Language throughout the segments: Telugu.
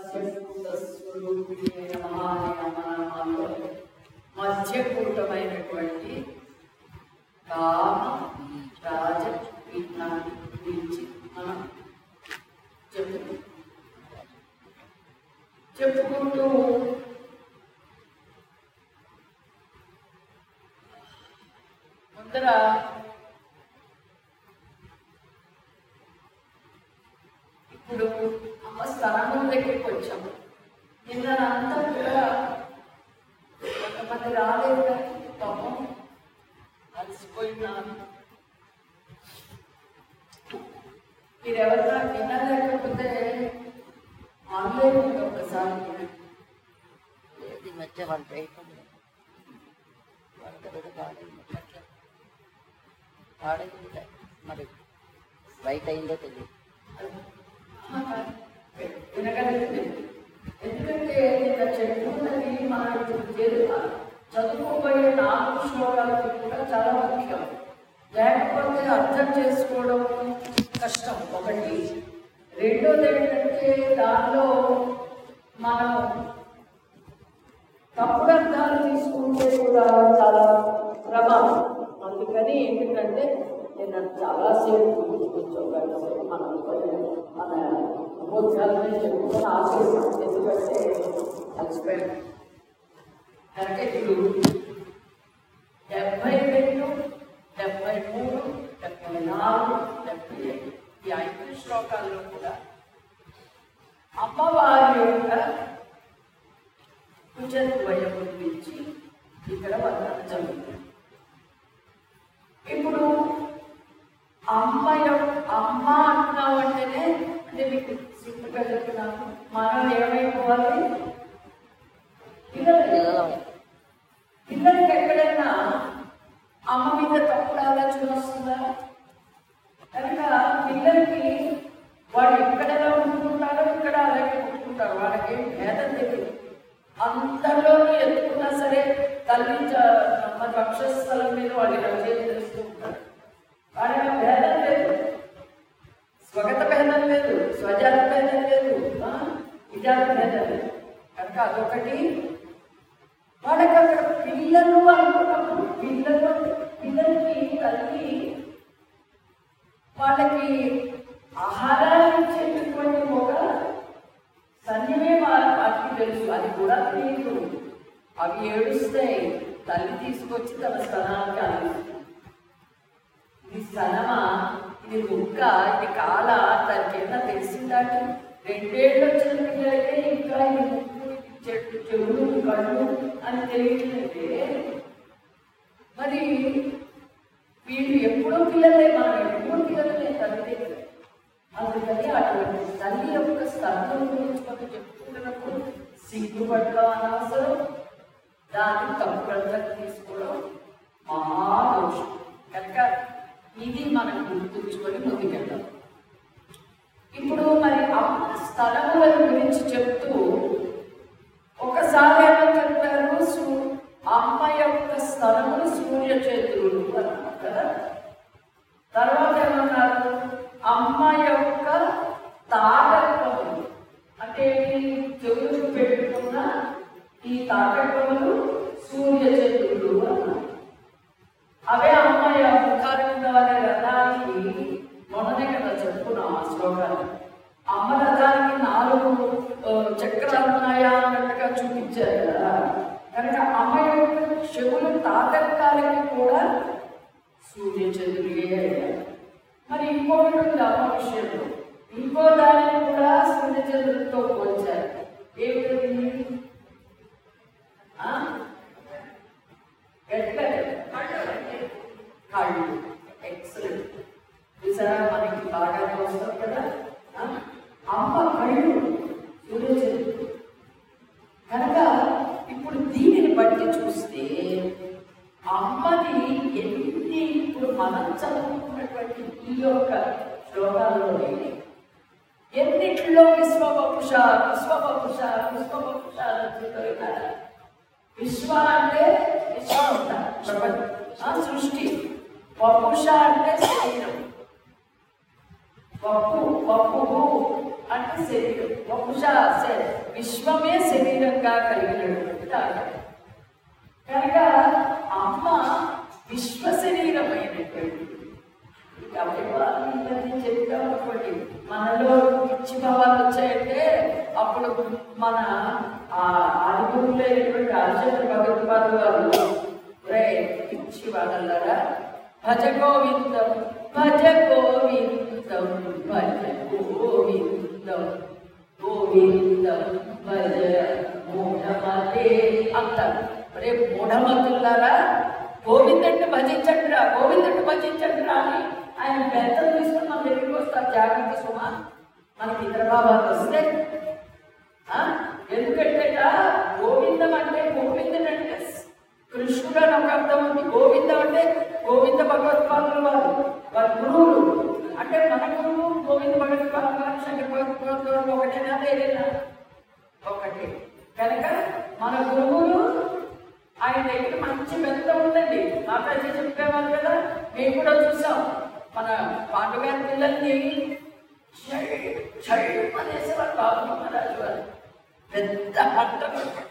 మత్స్యకూట స్వరూపిణి నమాలో మత్స్యకూటమైనటువంటి కామ రాజ విజ్ఞాని గురించి మనం చెప్తూ చెప్పుకుంటూ ముందర ఇప్పుడు అమ్మ స్థానం దగ్గరికి వచ్చాము నిన్న అంతా కూడా కొంతమంది రాలేదు కానీ పాపం అలసిపోయినాను మీరు ఎవరైనా వినలేకపోతే ఆన్లైన్ ఉంది ఒకసారి ఈ మధ్య వాళ్ళు చేయటం లేదు. వాళ్ళకి ఏదో పాడైంది అట్లా పాడైంది మరి బయట అయిందో తెలియదు వినగలిగింది ఎందుకంటే నిన్న చెప్పుకున్నది మన తెలుగు చదువుకోబోయే నాలుగు శ్లోకాలకి కూడా చాలా ముఖ్యం లేకపోతే అర్థం చేసుకోవడం కష్టం ఒకటి రెండోది ఏంటంటే దానిలో మనం తప్పుడు అర్థాలు తీసుకుంటే కూడా చాలా ప్రమాదం అందుకని ఏంటంటే నేను చాలాసేపు కొంచెం గంట సేపు మనం మన ఉద్యోగాలనే చెప్పుకొని ఆశిస్తాం ఎందుకంటే అలసిపోయాం కనుక ఇప్పుడు డెబ్బై రెండు డెబ్బై మూడు డెబ్బై నాలుగు డెబ్బై ఐదు ఈ ఐదు శ్లోకాల్లో కూడా అమ్మవారి యొక్క కుజద్వయం గురించి ఇక్కడ వర్ణన జరుగుతుంది ఇప్పుడు అమ్మ యొక్క అమ్మ అంటున్నావు అంటేనే అంటే మీకు సింపుల్గా చెప్తున్నాను మనం ఏమైపోవాలి పిల్లలు పిల్లలు పిల్లలకి ఎక్కడైనా అమ్మ మీద తప్పుడు ఆలోచన వస్తుందా కనుక పిల్లలకి వాడు ఎక్కడైనా ఉంటున్నాడో ఇక్కడ అలాగే ఉంటుకుంటారు వాళ్ళకి ఏం భేదం తెలియదు అందరిలోనూ ఎత్తుకున్నా సరే తల్లి చ- మన వక్షస్థలం మీద వాళ్ళు ఇలా చేస్తూ ఉంటారు వాళ్ళకి భేదం లేదు స్వగత భేదం లేదు స్వజాత భేదం లేదు ఆ? విజాత భేదం లేదు కనుక అదొకటి వాళ్ళకి అక్కడ పిల్లలు అనుకున్నప్పుడు పిల్లలు పిల్లలకి తల్లి వాళ్ళకి ఆహారాన్ని ఇచ్చేటటువంటి ఒక సన్యమే వా- వాటికి తెలుసు అది కూడా తెలియదు అవి ఏడుస్తాయి తల్లి తీసుకొచ్చి తన స్థలానికి అందిస్తుంది ఇది స్థలమా ఇది ముక్క ఇది కాల దానికి ఏమన్నా తెలిసిందాటి రెండేళ్ళు వచ్చిన పిల్లలకే ఇంకా ఇది ముక్కు ఇది చెట్టు చెవులు కళ్ళు అని తెలియట్లేదే మరి వీళ్ళు ఎప్పుడూ పిల్లలే మనం ఎప్పుడూ పిల్లలే తల్లి దగ్గర అందుకని అటువంటి తల్లి యొక్క స్థలం గురించి మనం చెప్పుకుంటున్నప్పుడు సిగ్గుపడడం అనవసరం దాన్ని తప్పుడంతా తీసుకోవడం మహాదోషం కనుక ఇది మనం గుర్తుంచుకొని ముందుకెళ్దాం ఇప్పుడు మరి అమ్మ స్థలముల గురించి చెప్తూ ఒకసారి ఏమో చెప్పారు సూ- అమ్మ యొక్క స్థలములు సూర్య చేతులు అన్నారు కదా తర్వాత ఏమన్నారు అమ్మ యొక్క తాటకములు అంటే ఈ చెవులు పెట్టుకున్న ఈ తాటకములు సూర్య చేతులు అన్నారు అవే అమ్మాయి ఆ ముఖాలు ఉన్న వారి రథానికి మొన్ననే కదా చెప్పుకున్నాం ఆ శ్లోకాన్ని అమ్మ రథానికి నాలుగు ఆ, చక్రాలు ఉన్నాయా అన్నట్టుగా చూపించారు కదా కనుక అమ్మ యొక్క చెవులు తాతకాలకి కూడా సూర్య చంద్రుడిగే అయ్యారు మరి ఇంకొకటి ఉంది అమ్మ విషయంలో ఇంకో దానిని కూడా సూర్య చంద్రుడితో పోల్చారు ఏమిటి ఆ? గట్టిగా చెప్పండి. కళ్ళు ఎక్సలెంట్ చూసారా మనకి బాగానే వస్తాం కదా ఆ? అమ్మ కళ్ళు సూర్యచంద్రుడు కనుక ఇప్పుడు దీనిని బట్టి చూస్తే అమ్మది ఎన్ని ఇప్పుడు మనం చదువుకున్నటువంటి ఈ యొక్క శ్లోకాల్లోనే ఎన్నిట్లో విశ్వవపుష విశ్వవపుష విశ్వవపుష అని చెప్తారు కదా విశ్వ అంటే విశ్వం అంటారు. ప్రపంచం ఆ సృష్టి వపుష అంటే శరీరం వప్పు వప్పు అంటే శరీరం బహుశా శ- విశ్వమే శరీరంగా కలిగినటువంటి ఆకారం కనుక అమ్మ విశ్వ శరీరమైనటువంటి అవయవాలని చెప్పామనుకోండి మనలో పిచ్చి భావాలు వచ్చాయంటే అప్పుడు మన ఆ ఆదిగురులైనటువంటి ఆచార్య భగవత్పాదు వారు రే పిచ్చి వాళ్ళరా భజ గోవిందం భజ గోవిందం భజ గోవిందం గోవిందం భజ మూఢమతే అంటారు రే మూఢమతులారా గోవిందంటే భజించండి రా గోవిందంటే భజించండి రా అని ఆయన పెద్దలు తీసుకుని మన దగ్గరికి వస్తారు జాగ్రత్త సుమా మనకి ఇతర భావాలు వస్తే ఆ? ఎందుకంటే గోవిందం అంటే గోవిందం అంటే కృష్ణుడు అని ఒక అర్థం ఉంది గోవిందం అంటే గోవింద భగవత్పాదులు వారు వారి గురువులు అంటే మన గురువు గోవింద భగవత్పాదులు వారు శంకర భగవత్పాదులు ఒకటేనా వేరేనా ఒకటి కనుక మన గురువులు ఆయన దగ్గర మంచి మెత్త ఉందండి మాతాజీ చెప్పేవారు కదా మేము కూడా చూసాం మన పాండుగారి పిల్లల్ని చై చై అనేసేవారు బాబు మహారాజు వారు పెద్ద అట్ట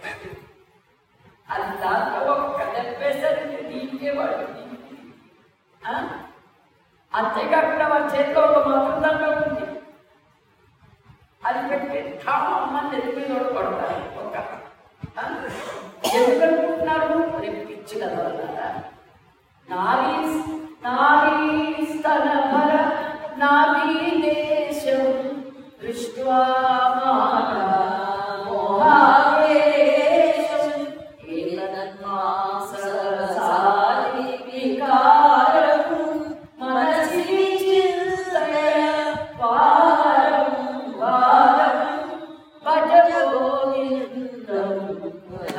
అది దాంట్లో ఒక చెప్పేసరికి నీకేవాడు అంతేకాకుండా వాళ్ళ చేతిలో ఒక మంత్రదండం ఉంది అది పెట్టి ఠామని ఎత్తుకుని కొడతారు ఒక ఆ? ఎందుకు అనుకుంటున్నారు రేపు పిచ్చి కదా వాళ్ళారా? నారీ నారీ స్తనభర నాభీ దేశం దృష్ట్వా మానా మోహావేశం ఏతన్మాస సారి వికారం మనసి చింతయ వారం వారం భజ గోవిందం భజ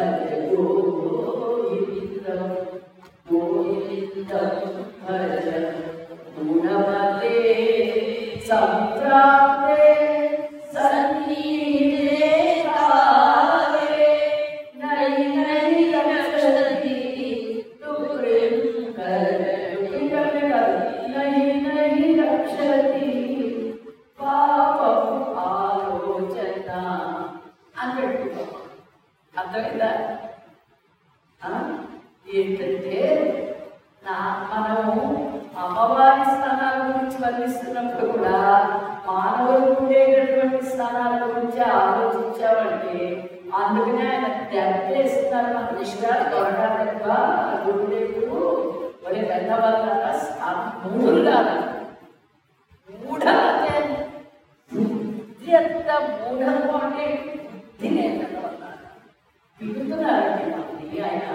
గోవిందం గోవిందం భజ గుణమతే సంప్రాప్తే సన్నిధే కాలే నై నై రక్షతి తుప్రేం కరణి నై నై రక్షతి పాపం ఆలోచన అని పెట్టుకో అర్థమైందా ఆ? ఏంటంటే నా మనము అమ్మవారి స్థానాల గురించి వర్ణిస్తున్నప్పుడు కూడా మానవులకు ఉండేటటువంటి స్థానాల గురించి ఆలోచించామంటే అందుకనే ఆయన దెబ్బేస్తున్నారు మన నిష్ఠాలు త్వరగా దెబ్బ గురుదేవుడు మరి పెద్ద వాళ్ళ మూడు కాదు మూఢ అంటే బుద్ధి ఎంత మూఢము అంటే బుద్ధినే పెద్దవన్నారు వింటున్నారండి మనకి ఆయన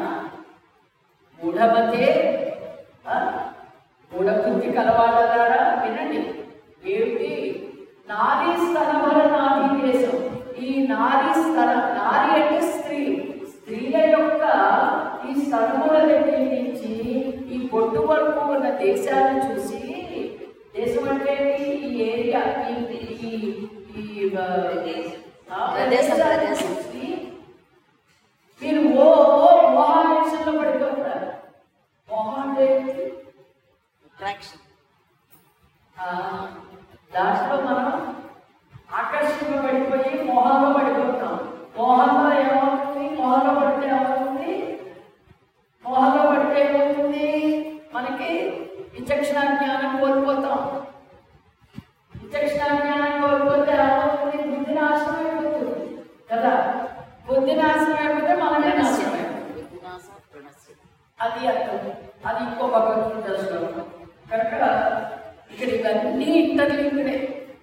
మూఢమతే ఆ? మూఢబుద్ధి కలవాడలారా వినండి ఏమిటి నారీ స్థలవర నాభి దేశం ఈ నారీ స్థల నారీ అంటే స్త్రీ స్త్రీల యొక్క ఈ స్థలముల దగ్గర నుంచి ఈ పొట్టు వరకు ఉన్న దేశాలను చూసి దేశం అంటే ఏంటి? ఈ ఏరియా ఈ ఈ- ఈ ఆ, ఆ, ప్రదేశం, ప్రదేశాలను ప్రదేశం. చూసి మీరు ఓ మోహావేశంలో పడిపోతారు మోహం అంటే ఏంటి? అట్రాక్షన్ ఆ, దాంట్లో మనం ఆకర్షింపబడిపోయి మోహంలో పడిపోతాం మోహంలో ఏమవుతుంది మోహంలో పడితే ఏమవుతుంది మోహంలో పడితే ఏమవుతుంది మనకి విచక్షణ జ్ఞానం కోల్పోతాం విచక్షణ జ్ఞానం కోల్పోతే ఏమవుతుంది బుద్ధి నాశనం అయిపోతుంది కదా బుద్ధి నాశనం అయిపోతే మనమే నాశనం అయిపోతుంది వినాశ ప్రణశ్యం అది అర్థం అది ఇంకో భగవద్గీత శ్లోకం కనుక ఇక్కడ ఇవన్నీ ఇంటర్లింక్డే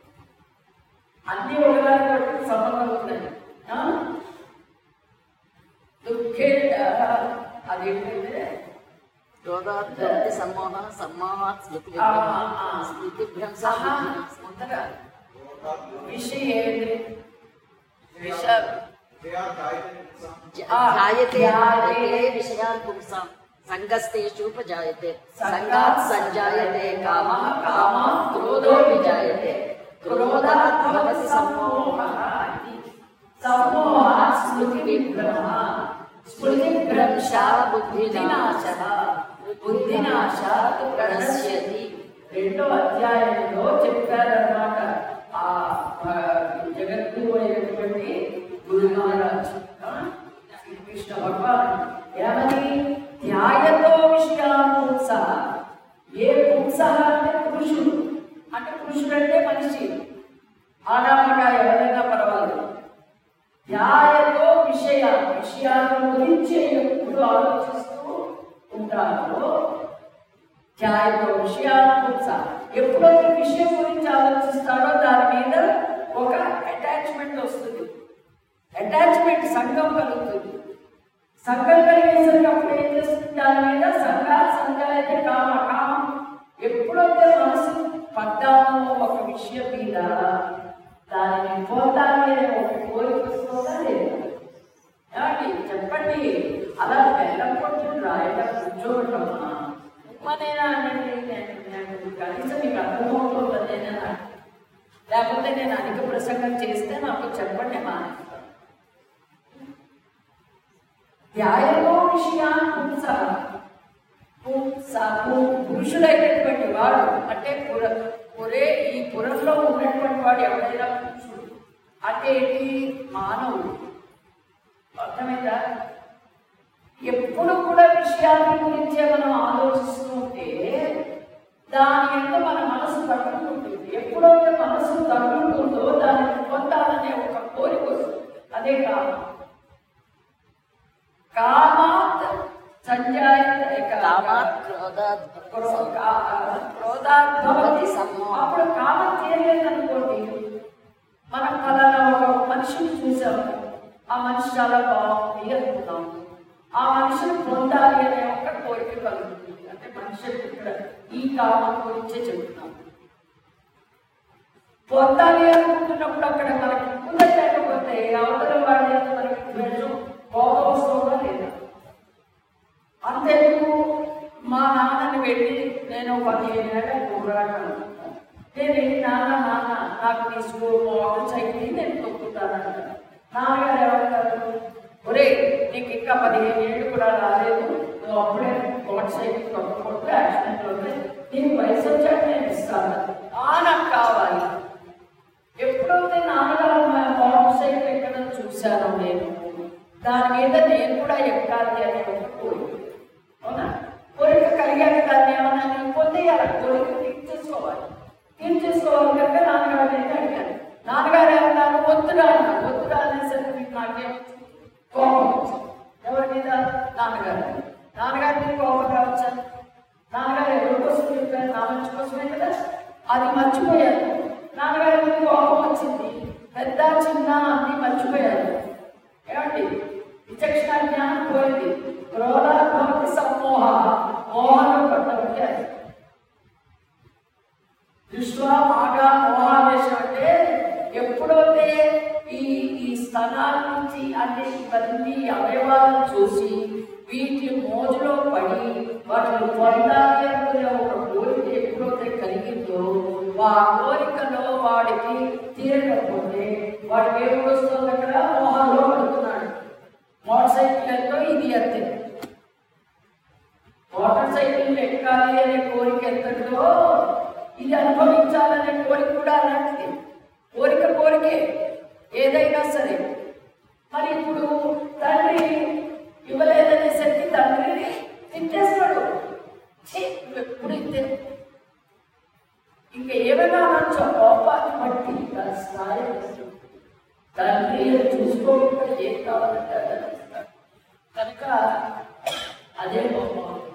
అన్నీ ఒకదానితో సంబంధం ఉన్నాయి ఆ? దుఃఖే ఆ, అదేంటంటే క్రోధాత్ భక్తి సమ్మోహ సమ్మోహాత్ స్మృతి ఆ, విభ్రమ ఆ. స్మృతి భ్రంశ సహా బుద్ధినాశ. ముందర విషయే విష జ- ఆ, ధ్యాయతే ధ్యాయతే. ధ్యాయతే విషయాన్ పుంసాం సంగస్తేషూపజాయతే సంగాత్ సంగాత్ సంజాయతే కామ కామ క్రోధో విజాయతే క్రోధాత్ భవతి సమ్మోహ సమ్మోహాత్ స్మృతి విభ్రమ స్మృతి భ్రంశ బుద్ధినాశ బుద్ధినాశాత్ ప్రణశ్యతి రెండో అధ్యాయంలో చెప్పారన్నమాట ఆ ఆ, జగద్గురు అయినటువంటి గురు మహారాజ్ ఆ? శ్రీకృష్ణ భగవాన్ ఏమని ధ్యాయతో విషయానుంస ఏ పుంస అంటే పురుషుడు అంటే పురుషుడు అంటే మనిషి ఆడామగా ఎవరైనా పర్వాలేదు ధ్యాయతో విషయ విషయాల గురించి ఎప్పుడు ఆలోచిస్తూ ఉంటారో ధ్యాయతో విషయానుంస ఎప్పుడైతే విషయం గురించి ఆలోచిస్తాడో దాని మీద ఒక అటాచ్మెంట్ వస్తుంది అటాచ్మెంట్ సంఘం కలుగుతుంది సంఘం కలిగేసరికి అప్పుడు ఏం చేస్తుంది దాని మీద సంఘ సంఘాయిత కామ కామం ఎప్పుడైతే మనసు పడ్డామో ఒక విషయం మీద దానిని పొందాలి అనే ఒక కోరిక వస్తుందా లేదా ఏమండి చెప్పండి అలా బెల్లం కొట్టి రాయట కూర్చోబెట్టమ్మా ఉమ్మనేనా అనండి నేను నేను కనీసం మీకు అర్థమవుతుందనేనా లేకపోతే నేను అధిక ప్రసంగం చేస్తే నాకు చెప్పండి మానేస్తాను ధ్యాయలో విషయాన్ని పుంస పుంస పు- పురుషుడైనటువంటి వాడు అంటే పుర పురే ఈ పురంలో ఉన్నటువంటి వాడు ఎవరైనా పురుషుడు అంటే ఏంటి మానవుడు అర్థమైందా ఎప్పుడు కూడా విషయాల గురించే మనం ఆలోచిస్తూ ఉంటే దాని యొక్క మన మనసు తగ్గుతుంటుంది ఎప్పుడైతే మనసు తగ్గుతుందో దాన్ని పొందాలనే ఒక కోరిక వస్తుంది అదే కామం కామాత్ సంజాయతే కామాత్ క్రోధాత్ క్రో- కా- క్రోధాద్భవతి సమ్మోహం. అప్పుడు కామం తీరలేదనుకోండి మనం ఫలానా ఒక మనిషిని చూసాము ఆ మనిషి చాలా బాగుంది అనుకున్నాం ఆ మనిషిని పొందాలి అనే ఒక కోరిక కలుగుతుంది అంటే మనిషి ఇక్కడ ఈ కామం గురించే చెప్తున్నాం పొందాలి అనుకుంటున్నప్పుడు అక్కడ మనకి కుదరలేకపోతే అవతల వాళ్ళ మీద మనకి ద్వేషం కోపం వస్తుందా లేదా అంతేందుకు మా నాన్నని వెళ్ళి నేను పదిహేను ఏళ్ళ కుర్రాడు అనుకుంటాను. నేను వెళ్ళి నాన్న నాన్న నాకు నీ స్కూల్ మోటార్ సైకిల్ నేను తొక్కుతానంట నాన్నగారు ఏమంటారు ఒరే నీకు ఇంకా పదిహేను ఏళ్ళు కూడా రాలేదు నువ్వు అప్పుడే మోటార్ సైకిల్ తొక్కకుంటే యాక్సిడెంట్ అవుతే నీకు వయసు వచ్చాక నేను ఇస్తాను ఆ నాకు కావాలి ఎప్పుడైతే నాన్నగారు మా మోటార్ సైకిల్ ఎక్కడం చూశానో నేను దాని మీద నేను కూడా ఎక్కాలి అనే ఒక కోరిక అవునా కోరిక కలిగాక దాన్ని ఏమన్నా నేను పొందేయాలి కోరిక తీర్చేసుకోవాలి తీర్చేసుకోవాలి కనుక నాన్నగారు అయితే అడిగాను నాన్నగారు ఏమన్నారు వద్దురా అన్న వద్దురా అనేసరికి మీకు నాకేం కోపం వచ్చింది ఎవరి మీద నాన్నగారు నాన్నగారి మీద కోపం రావచ్చా నాన్నగారు ఎవరి కోసం చెప్పారు నా మంచి కోసమే కదా అది మర్చిపోయాను నాన్నగారి మీద కోపం వచ్చింది పెద్ద చిన్న అన్ని మర్చిపోయాను ఏమండి విచక్షణ జ్ఞానం పోయింది క్రోధాత్మక సమ్మోహ మోహనం పట్టబట్టి అది దృష్ట్యా బాగా మోహావేశం అంటే ఎప్పుడైతే ఈ ఈ స్థనాల నుంచి అంటే ఇవన్నీ అవయవాలను చూసి వీటి మోజులో పడి వాటిని పొందాలి అనుకునే ఒక కోరిక ఎప్పుడైతే కలిగిందో ఆ కోరికలో వాడికి తీరకపోతే వాడికి ఏమి వస్తుంది అక్కడ మోహంలో పడుతున్నాడు మోటార్ సైకిల్ ఎంతో ఇది అంతే మోటార్ సైకిల్ ఎక్కాలి అనే కోరిక ఎంతటిదో ఇది అనుభవించాలనే కోరిక కూడా అలాంటిది కోరిక కోరికే ఏదైనా సరే మరి ఇప్పుడు తండ్రి ఇవ్వలేదనేసరికి తండ్రిని తిట్టేస్తాడు ఛీ, నువ్వు ఎప్పుడు ఇంతే ఇంకా ఏమైనా అనొచ్చు కోపాన్ని బట్టి దాని స్థాయి వస్తుంది. తండ్రి అది చూసుకోకుండా ఏం కావాలంటే అది అందిస్తాడు. కనుక అదే గొప్ప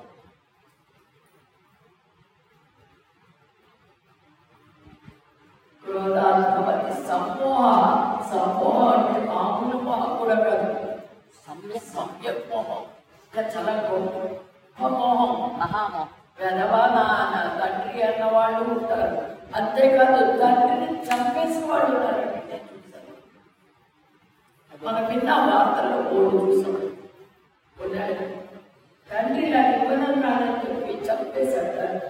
క్రోధాత్మక సమ్మోహ సమ్మోహం అంటే మామూలు మోహం కూడా కాదు సమ్యక్ సమ్యక్ మోహం ఇంకా చాలా గొప్ప మోహం మహామోహం వెధవా నాన్న తండ్రి అన్న వాళ్ళు ఉంటారు అంతేకాదు తండ్రిని చంపేసిన వాళ్ళు ఉన్నారండి నేను చూశాను. మన విన్న వార్తల్లో ఓడి చూసాం ఉన్నాడు తండ్రి నాకు ఇవ్వనన్నాడని చెప్పి చంపేశాడు తండ్రి.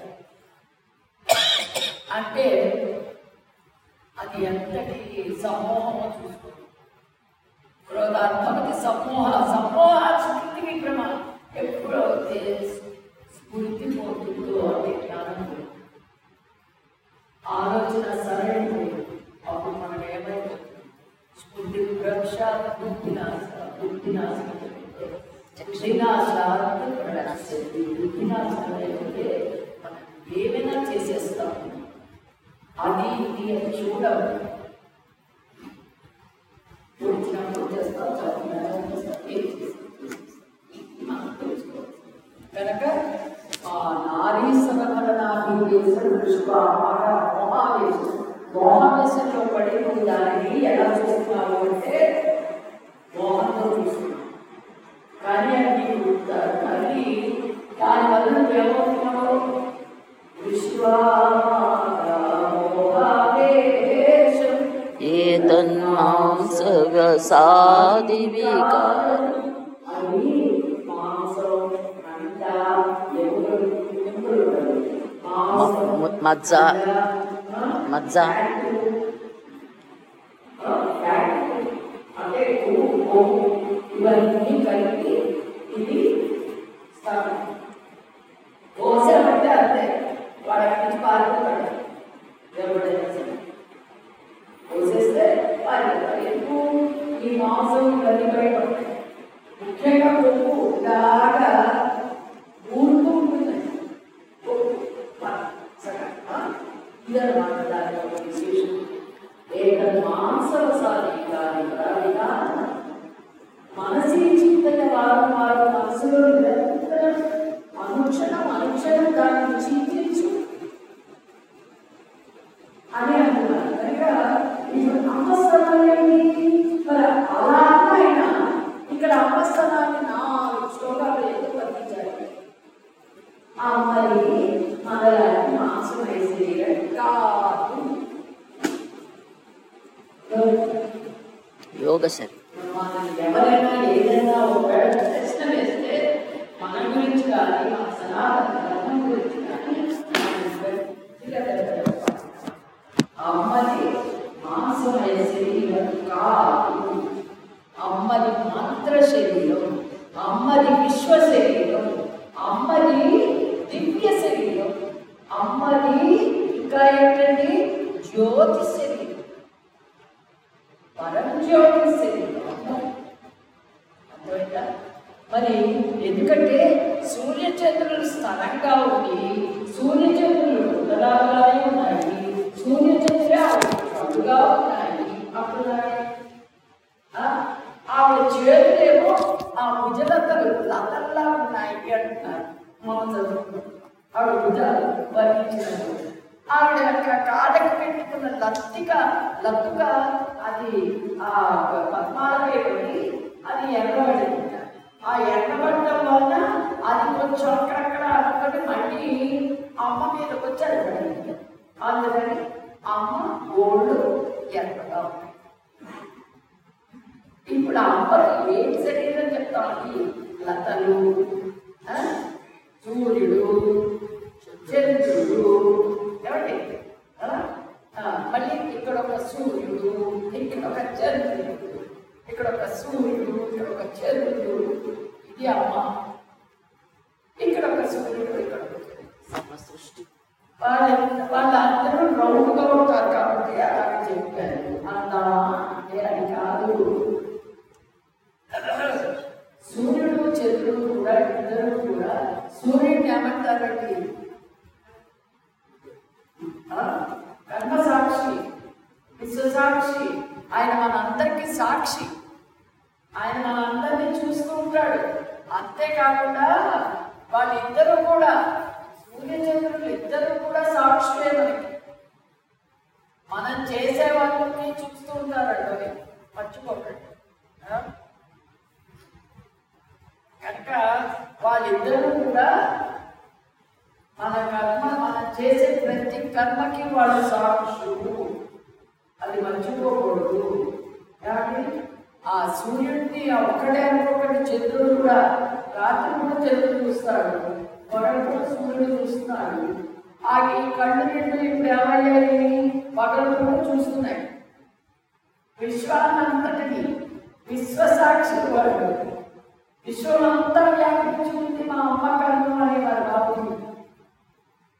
అంటే అది ఎంతటి సమూహమో చూసుకో క్రోధాత్మకటి సమూహ సమూహ స్మృతి విక్రమ ఎప్పుడైతే స్ఫూర్తి పోతుందో అది జ్ఞానం పోతుంది. ఆలోచన సరైనది అప్పుడు మనం ఏమైపోతుంది సాక్షాత్ బుద్ధినాశ బుద్ధినాశ చక్షినాశాత్ ప్రణశ్యతి బుద్ధినాశం అంటే మనం ఏమైనా చేసేస్తాం అది ఇది అని చూడం వచ్చినప్పుడు చేస్తాం చదివినప్పుడు చేస్తాం ఏం చేస్తాం మనం తెలుసుకోవాలి కనుక ఆ నారీ సమకరణాభివేశం విశ్వ మోహావేశం మోహావేశంలో పడి నువ్వు దానిని ఎలా చూస్తున్నావు అంటే మోహంతో చూస్తున్నావు కానీ అది నీకు తల్లి దానివల్ల నువ్వేమవుతున్నావు విశ్వామోహావేశం ఏతన్మాంసవసాదివికారం అది మాంసం అంట ఎముకలు ఎముకలు మాంసం మ- మజ్జ మజ్జ అంటే కొవ్వు, కొవ్వు ఇవన్నీ కలిపి ఇది స్థానం పోసామంటే అంతే వాడు అక్కడి నుంచి పారిపోతాడు ఎవడైనా సరే పోసేస్తే పారిపోతాడు ఎందుకు ఈ మాంసం ఇవన్నీ బయటపడతాయి ముఖ్యంగా కొవ్వు ఇలాగా ఊరుతూ ఉంటుంది కొవ్వు ప- సగం, ఆ? ఇదన్నమాట దాని యొక్క విశేషం ఏతన్ మాంసవసాది విధాన మనసి చింతన వారం వారం మనసులో నిరంతరం అనుక్షణం అనుక్షణం దాన్ని చింతించు అని అంటున్నారు కనుక ఇప్పుడు అమ్మస్థానాన్ని మరి అలా అయినా ఇక్కడ అమ్మస్థానాన్ని నాలుగు శ్లోకాలు ఎందుకు వర్తించారు ఆ మరి మనలాంటి మాంసం వేసే కాదు యోగ శక్తి మనం ఎవరైనా ఏదైనా ఒకవేళ ప్రశ్న వేస్తే మన గురించి కానీ మన సనాతన ధర్మం గురించి కానీ మనం గట్టిగా తెలపాలి. అమ్మది మాంసమయ శరీరం కాదు అమ్మది మాత్ర శరీరం అమ్మది విశ్వ శరీరం అమ్మది దివ్య శరీరం అమ్మది ఇంకా ఏంటండి జ్యోతి శరీరం పరంజ్యోతి శరీరం అర్థమైందా మరి ఎందుకంటే సూర్యచంద్రులు స్థలంగా ఉండి సూర్యచంద్రులు ఉండలాగానే ఉన్నాయి సూర్యచంద్రులే అడుగా ఉన్నాయి అప్పుడు ఆ, ఆవిడ చేతులేమో ఆ భుజలతలు లతల్లా ఉన్నాయి అంటున్నారు మనం చదువుకున్నాం ఆవిడ భుజాలు వర్ణించినప్పుడు ఆవిడ యొక్క కాడకు పెట్టుకున్న లత్తిక లత్తుక అది ఆ పద్మాలపై పడి అది ఎర్రబడింది ఆ ఎర్రబడటం వలన అది కొంచెం అక్కడక్కడ అనుకొని మళ్ళీ అమ్మ మీదకి వచ్చి అది పడింది అందుకని అమ్మ గోళ్ళు ఎర్రగా ఉన్నాయి ఇప్పుడు ఆ అమ్మకి ఏం శరీరం చెప్తామని లతలు ఆ, సూర్యుడు చంద్రుడు ఏమండి ఆ, ఆ, మళ్ళీ ఇక్కడ ఒక సూర్యుడు ఇక్కడ ఒక చంద్రుడు ఇక్కడ ఒక సూర్యుడు ఇక్కడ ఒక చంద్రుడు ఇది అమ్మ ఇక్కడ ఒక సూర్యుడు ఇక్కడ ఒక చంద్రుడు సమ సృష్టి వాళ్ళ వాళ్ళందరూ రౌండ్గా ఉంటారు కాబట్టి అలాగే చెప్పారు అలా అంటే అది కాదు సూర్యుడు చంద్రుడు కూడా ఇద్దరు కూడా సూర్యుడిని ఏమంటారండి ఆ, కర్మ సాక్షి విశ్వసాక్షి ఆయన మనందరికీ సాక్షి ఆయన మనందరినీ చూస్తూ ఉంటాడు అంతేకాకుండా వాళ్ళిద్దరూ కూడా సూర్యచంద్రులు ఇద్దరు కూడా సాక్షులే మనకి మనం చేసే వాళ్ళని చూస్తూ ఉంటారండి మర్చిపోకండి ఆ? కనుక వాళ్ళిద్దరూ కూడా మన కర్మ మనం చేసే ప్రతి కర్మకి వాళ్ళు సాక్షులు అది మర్చిపోకూడదు కాబట్టి ఆ సూర్యుడిని ఒక్కడే అనుకోకండి చంద్రుడు కూడా రాత్రి కూడా చంద్రుడు చూస్తాడు పగలు కూడా సూర్యుడు చూస్తున్నాడు ఆ ఈ కళ్ళు రెండు ఇప్పుడు ఏమయ్యాయి పగలు కూడా చూస్తున్నాయి విశ్వాన్నంతటిని విశ్వసాక్షి వాడు విశ్వమంతా వ్యాపించి ఉంది మా అమ్మ కన్ను అనేవారు బాబు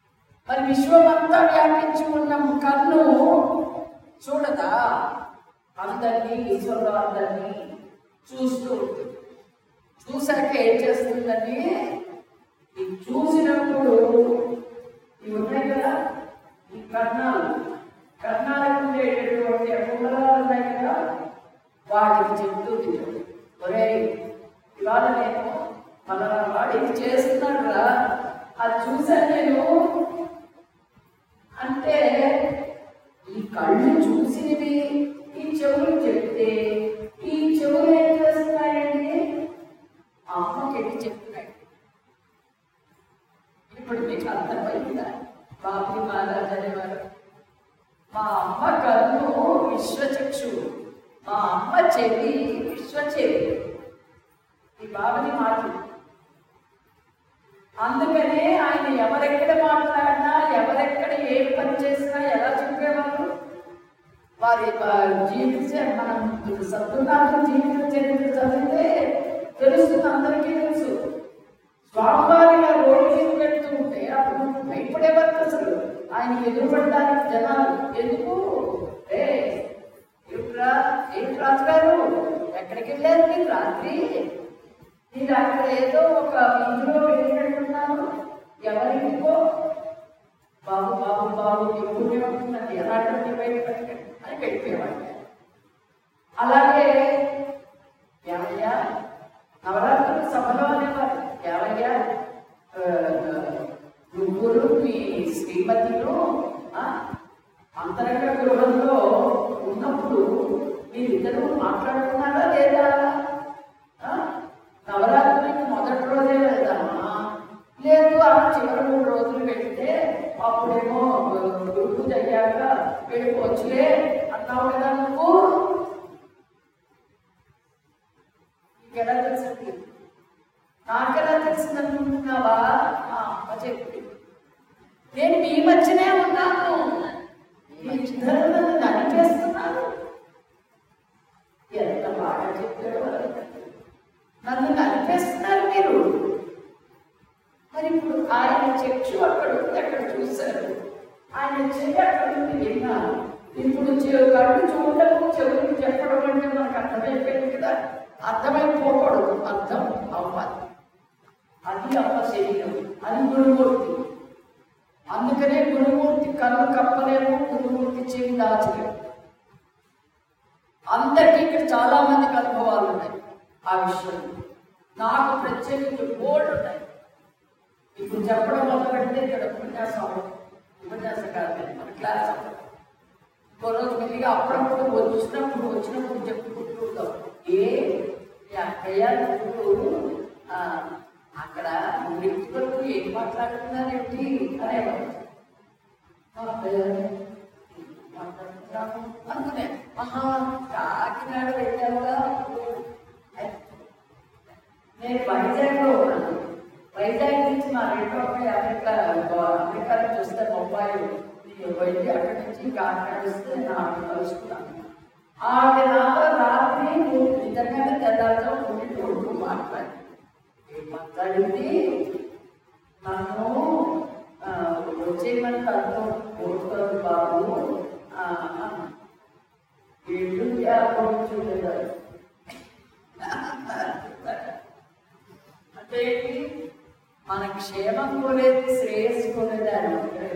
మరి విశ్వమంతా వ్యాపించి ఉన్న కన్ను చూడదా అందరినీ ఈశ్వరుడు అందరినీ చూస్తూ ఉంటుంది. చూశాక ఏం చేస్తుందని ఈ చూసినప్పుడు ఇవి ఉన్నాయి కదా ఈ కర్ణాలు కర్ణాలకు ఉండేటటువంటి అకుండలాలు ఉన్నాయి కదా వాటికి చెప్తుంది ఒరే ఇవాళ నేను మన వాడికి చేస్తున్నాడు రా అది చూశాను నేను అంటే ఈ కళ్ళు చూసినవి ఈ చెవులు చెప్తే ఈ చెవులు ఏం చేస్తున్నాయండి ఆ అమ్మకి ఎట్టి చెప్తున్నాయి ఇప్పుడు మీకు అర్థమైందా బాబు మహారాజ్ అనేవారు మా అమ్మ కన్ను విశ్వచక్షు మా అమ్మ చెవి విశ్వచెవి ఈ బాబుని మాటలు అందుకనే ఆయన ఎవరెక్కడ మాట్లాడినా ఎవరెక్కడ ఏ పని చేసినా ఎలా చెప్పేవారు వారి ఆ, జీవిత మనం సత్తునాథం జీవిత చరిత్ర చదివితే తెలుస్తుంది అందరికీ తెలుసు స్వామివారి గారు రోడ్డు మీద పెడుతూ ఉంటే అప్పుడు భయపడేవారు అసలు ఆయన ఎదురుపడడానికి జనాలు ఎందుకు ఏ ఏమిట్రా ఏంటి రాజుగారు ఎక్కడికి వెళ్ళారు మీరు రాత్రి మీరు అక్కడ ఏదో ఒక వీధిలో వెళ్ళినట్టున్నారు ఎవరింటికో బాబు బాబు బాబు ఎప్పుడు ఉంటుందండి ఎలాంటి బయట పెట్టండి అని పెట్టేవాడు అలాగే ఏమయ్యా నవరాత్రుల సభలో అనేవారు ఏమయ్యా ఆ, నువ్వులు మీ శ్రీమతిను ఆ, అంతరంగ గృహంలో ఉన్నప్పుడు మీరిద్దరూ మాట్లాడుతున్నారా లేదా ఆ? నవరాత్రికి మొదటి రోజే వెళ్దామా లేదు ఆ చివరి మూడు రోజులు వెళ్తే అప్పుడేమో గురు పూజ అయ్యాక వెళ్ళిపోవచ్చులే అన్నావు కదా నువ్వు నీకెలా తెలిసింది నాకెలా తెలిసింది అనుకుంటున్నావా ఆ, అమ్మ చెప్పి నేను మీ మధ్యనే ఉన్నాను మీ ఇద్దరు నన్ను నడిపేస్తున్నారు ఎంత బాగా చెప్పాడు వాళ్ళు. నన్ను నడిపేస్తున్నారు మీరు మరి ఇప్పుడు ఆయన చక్షు అక్కడ ఉంది అక్కడ చూశారు ఆయన చెయ్యి అక్కడ ఉంది విన్నారు ఇప్పుడు చె- కళ్ళు చూడటము చెవులు చెప్పడం అంటే మనకు అర్థమైపోయింది కదా అర్థమైపోకూడదు అర్థం అవ్వాలి అది అమ్మ శరీరం అది గురుమూర్తి అందుకనే గురుమూర్తి కన్ను కప్పలేము గురుమూర్తి చెవి దాచలేము అందరికీ ఇక్కడ చాలా మందికి అనుభవాలు ఉన్నాయి ఆ విషయం నాకు ప్రత్యేకించి బోర్డు ఉన్నాయి ఇప్పుడు చెప్పడం మొదలు పెడితే ఇక్కడ ఉపన్యాసం అవ్వదు. ఉపన్యాసం కాదు మన క్లాస్ అవ్వదు. ఇంకో రోజు మెల్లిగా అప్పుడప్పుడు వచ్చినప్పుడు వచ్చినప్పుడు చెప్పుకుంటూ ఉంటాం ఏ ఈ అక్కయ్య నువ్వు ఆ, అక్కడ ఇంటి వరకు ఏం మాట్లాడుతున్నారేంటి అనేవాడు మా అక్కయ్య మాట్లాడుతున్నాను అనుకునే ఆహా కాకినాడ వెళ్ళావుగా నేను వైజాగ్లో ఉన్నాను వైజాగ్ నుంచి మా రెండో అబ్బాయి అమెరికా అమెరికా నుంచి వస్తే బొంబాయి వెళ్ళి అక్కడి నుంచి కాకినాడ వస్తే నాకు కలుసుకున్నాను ఆవిడ నాతో రాత్రి నువ్వు నిజంగానే తెల్లారితో ఉండి కొడుకు మాట్లాడి ఏం మాట్లాడింది నన్ను ఆ, వచ్చేయమని తనతో కోరుతుంది బాబు ఆ, అన్న. వీళ్ళు వ్యాపారం చూడలేదు అంటే ఏంటి? మన క్షేమం కోరేది శ్రేయస్సు కోరేది ఆయన ఒక్కడే.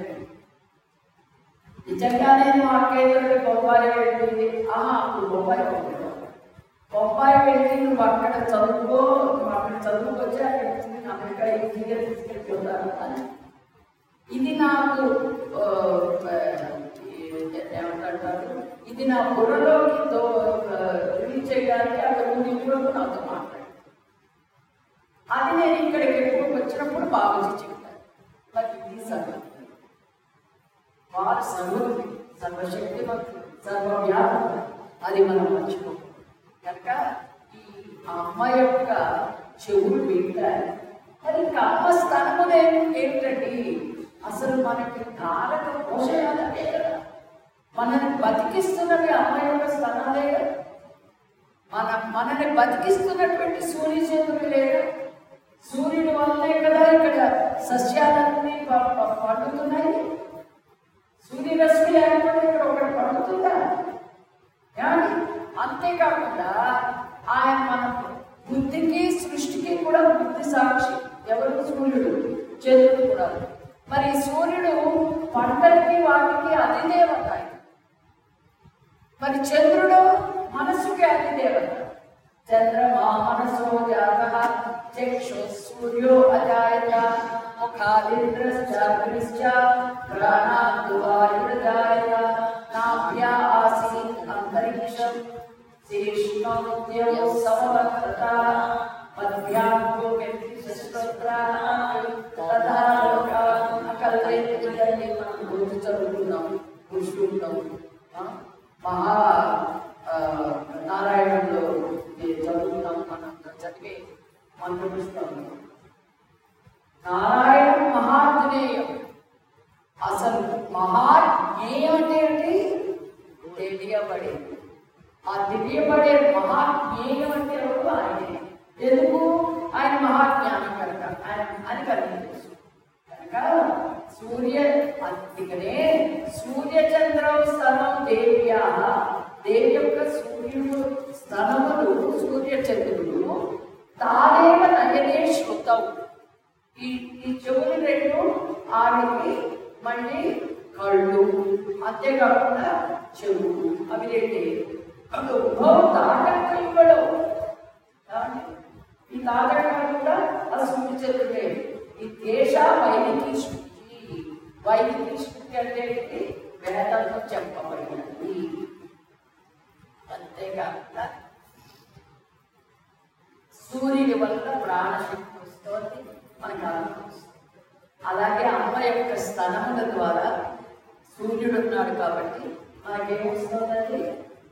నిజంగానే మా అక్కయ్య బొంబాయి వెళ్ళింది ఆహా అప్పుడు బొంబాయి వెళ్ళాడు బొంబాయి వెళ్ళి నువ్వు అక్కడ చదువుకో నువ్వు అక్కడ చదువుకొచ్చి అక్కడ నుంచి నేను అమెరికా ఇంజనీర్ తీసుకెళ్ళిపోతాను అని ఇది నాకు ఆ, ఆ, ఏమంటారు ఇది నా బుర్రలోకి తో రిలీజ్ చేయడానికి అక్కడ ఇంట్లో నాతో మాట్లాడు అది నేను ఇక్కడికి ఎప్పుడు వచ్చినప్పుడు బాబుజీ చెప్పాను మరి ఇది సంగతి వారు సర్వుడు సర్వశక్తివంతుడు సర్వవ్యాపకుడు అది మనం మర్చిపో కనుక ఈ అమ్మ యొక్క చెవులు వింటాయి మరి ఇంకా అమ్మ స్థానములు ఏమిటండి అసలు మనకి కారక పోషకాలే కదా మనల్ని బతికిస్తున్నవి అమ్మ యొక్క స్థానాలే కదా మన మనల్ని బతికిస్తున్నటువంటి సూర్య చంద్రుడు లేడు సూర్యుడి వల్లనే కదా ఇక్కడ సస్యాలన్నీ ప- ప- పండుతున్నాయి సూర్యరశ్మి లేకపోతే ఇక్కడ ఒకటి పండుతుందా ఏమండి? అంతేకాకుండా ఆయన మన బుద్ధికి సృష్టికి కూడా బుద్ధి సాక్షి ఎవరు సూర్యుడు చంద్రుడు కూడా మరి సూర్యుడు పంటలకి వాటికి అధిదేవత ఆయన మరి చంద్రుడు మనస్సుకి అధిదేవత చంద్రమా మనసో జాత చక్షు సూర్యో అజాయత ముఖాలింద్రశ్చాగ్నిశ్చ ప్రాణాద్దు వాయుర్జాయత నాభ్యా ఆసీత్ అంతరిక్షం శీర్ష్ణోద్యో సమవర్తత మధ్యాం గోవింది శస్త్రాణం తథా లోకాన్ అకల్పేత్ ఇదని మనం రోజు చదువుతున్నాం కూర్చుంటాం ఆ? మహా ఆ, నారాయణంలో ఇది చదువుతున్నాం మనం చదివి మంత్రిస్తాం నారాయణ మహాజ్ఞేయం అసలు మహాజ్ఞేయం అంటే ఏంటి తెలియబడేది ఆ తెలియబడే మహాజ్ఞేయం అంటే ఎవరు ఆయనే ఎందుకు ఆయన మహాజ్ఞానం కనుక ఆయన అని కలిగి తెలుసు కనుక సూర్య అందుకనే సూర్యచంద్రం స్థలం దేవ్యా దేవి యొక్క సూర్యుడు స్థలములు సూర్యచంద్రుడు తానేవ నయనే శృతం ఈ ఈ చెవులు రెండు ఆవికి మళ్ళీ కళ్ళు అంతేకాకుండా చెవు అవి రెండే అవి ఉద్భవం తాటంక ఇవ్వడం ఏమండి? ఈ తాటంకాలు కూడా ఆ సూర్య చంద్రుడే ఈ దేశ వైదికి శృతి వైదికి శృతి అంటే ఏంటి? వేదంలో చెప్పబడినది అంతేకాకుండా సూర్యుని వల్ల ప్రాణశక్తి వస్తుంది మనకు ఆనందం వస్తుంది అలాగే అమ్మ యొక్క స్తనముల ద్వారా సూర్యుడు ఉన్నాడు కాబట్టి మనకేమొస్తుందండి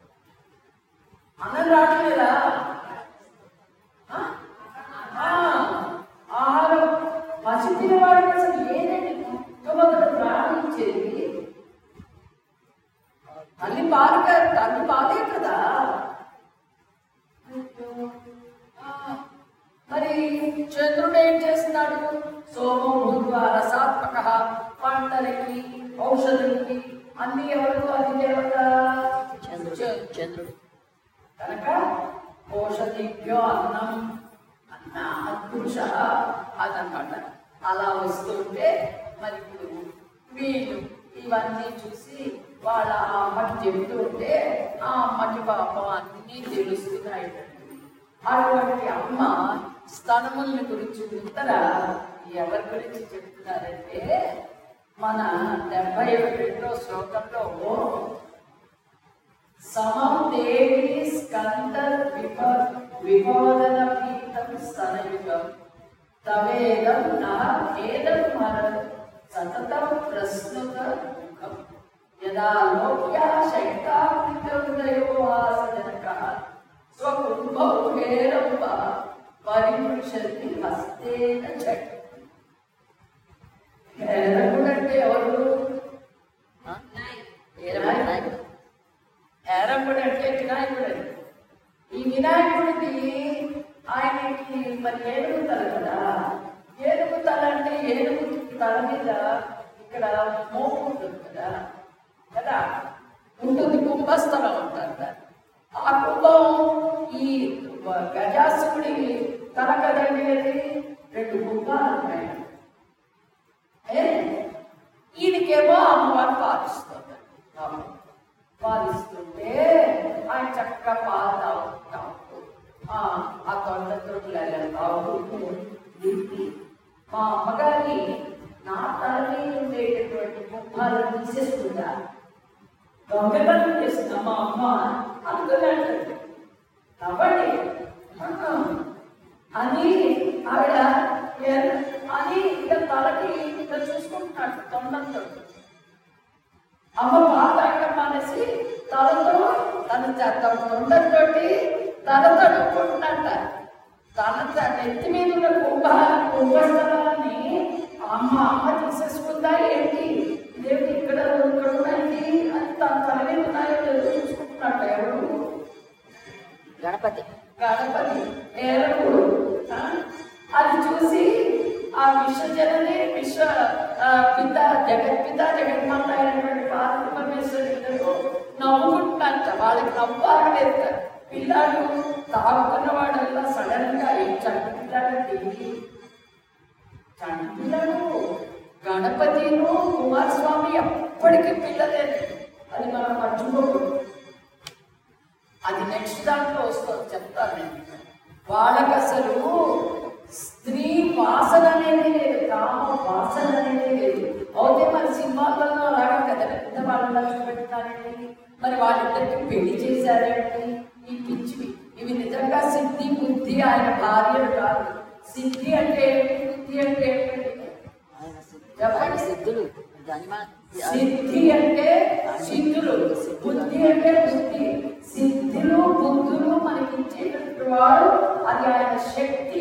అన్నం రావట్లేదా ఆ? ఆ, ఆహారం పసి తినవాడికి అసలు ఏదండి మొట్టమొదట ప్రారంభించేది తల్లి పాలు కాదు తల్లి పాలే కదా ఆ, మరి చంద్రుడు ఏం చేస్తున్నాడు సోమం భూత్వ రసాత్మక పంటలకి ఔషధులకి అన్ని ఎవరు అది దేవత చంద్రుడు చంద్రుడు కనుక ఔషధిభ్యో అన్నం అన్న అద్భుష అదనమాట అలా వస్తుంటే మరి ఇప్పుడు వీళ్ళు ఇవన్నీ చూసి వాళ్ళ ఆ అమ్మకి చెబుతూ ఉంటే ఆ అమ్మకి పాపం అన్నీ తెలుస్తున్నాయి అటువంటి అమ్మ స్తనముల్ని గురించి ఉత్తర ఎవరి గురించి చెప్తున్నారంటే మన డెబ్బై రెండో శ్లోకంలో సమం దేవి స్కంద విప విపోదన పీఠం స్తనయుగం తవేదం నా ఖేదం మరం సతతం ప్రస్తుత ముఖం యదా లోక్యా శైతాకృతోదయో వాసజనక స్వకుంభౌ హేరంబ పరిపురుషతి హస్తేన చట్ హేరకుడంటే ఎవరు ఆ? ఏరమణి నాయకుడు ఏరంబుడు అంటే వినాయకుడు ఈ వినాయకుడికి ఆయనకి మరి ఏనుగు తల కదా ఏనుగు తల అంటే ఏనుగు తల మీద ఇక్కడ మోపు ఉంటుంది కదా కదా ఉంటుంది కుంభస్థలం అంటారు దాన్ని. ఆ కుంభం ఈ గజాసుకుడి తల కదండి అది రెండు కుంభాలు ఉన్నాయి ఏ? ఈయనకేమో అమ్మవారు పాలిస్తుంది పాపం. పాలిస్తుంటే ఆయన చక్కగా పాలు తాగుతాం ఆ తొండ తొట్టులు తాగుతూ దింపి మా అమ్మగారి నా తల మీద ఉండేటటువంటి ముఖాలు తీసేస్తుందా దొంగతనం చేస్తుందా మా అమ్మ అనుకున్నాడు కాబట్టి ఆ, అని ఆవిడ ఏ- అని ఇక తలకి ఇక చూసుకుంటున్నాడు తొండంతో అమ్మ పాలు తాగడం మానేసి తలతో తన తొండంతో తల తడుపుకుంటున్నట్ట తన త- నెత్తి మీద ఉన్న కుంభ కుంభస్థలాన్ని అమ్మ అమ్మ తీసేసుకుందా ఏంటి ఇదేంటి ఇక్కడ ఇక్కడ ఉన్నాయండి అని తన తల మీద ఉన్నాయో లేదో చూసుకుంటున్నట్ట ఎవరు గణపతి గణపతి ఏలకుడు ఆ? అది చూసి ఆ విశ్వజనని విశ్వ ఆ, పిత జగత్పిత జగన్మాత అయినటువంటి పార్వతి పరమేశ్వరి ఇద్దరు నవ్వుకుంటున్నారు వాళ్ళకి నవ్వాలేదు పిల్లాడు తాగుతున్న వాడల్లా సడన్ గా ఏం చంటి పిల్లాడండి చంటి పిల్లడు గణపతిను కుమారస్వామి ఎప్పటికీ పిల్లలేదు అది మనం మర్చిపోకూడదు అది నెక్స్ట్ దాంట్లో వస్తుంది చెప్తాను నేను వాళ్ళకి అసలు స్త్రీ వాసన అనేది లేదు కామ వాసన అనేది లేదు అయితే మరి సినిమాలలో అలాగే పెద్ద పెద్ద వాళ్ళ చూపెట్టారండి మరి వాళ్ళిద్దరికి పెళ్లి చేశారండి ఈ పిచ్చివి ఇవి నిజంగా సిద్ధి బుద్ధి ఆయన భార్యలు కాదు సిద్ధి అంటే ఏంటి బుద్ధి అంటే ఏంటి ఆయన సిద్ధులు ఆయన సిద్ధులు ధనిమా సిద్ధి అంటే సిద్ధులు బుద్ధి అంటే బుద్ధి సిద్ధులు బుద్ధులు మనకి ఇచ్చేటటువంటి వాడు అది ఆయన శక్తి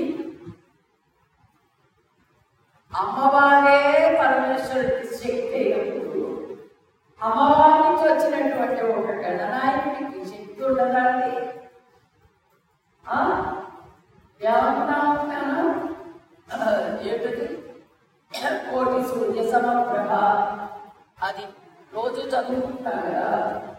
అమ్మవారే పరమేశ్వరుడికి శక్తి ఎప్పుడు అమ్మవారి నుంచి వచ్చినటువంటి ఒక గణనాయకుడికి శక్తి ఉండదండి ఆ? ఏమన్నాము నేను? ఆ, ఏంటది కోటి సూర్య సమప్రభ అది రోజు చదువుకుంటాం కదా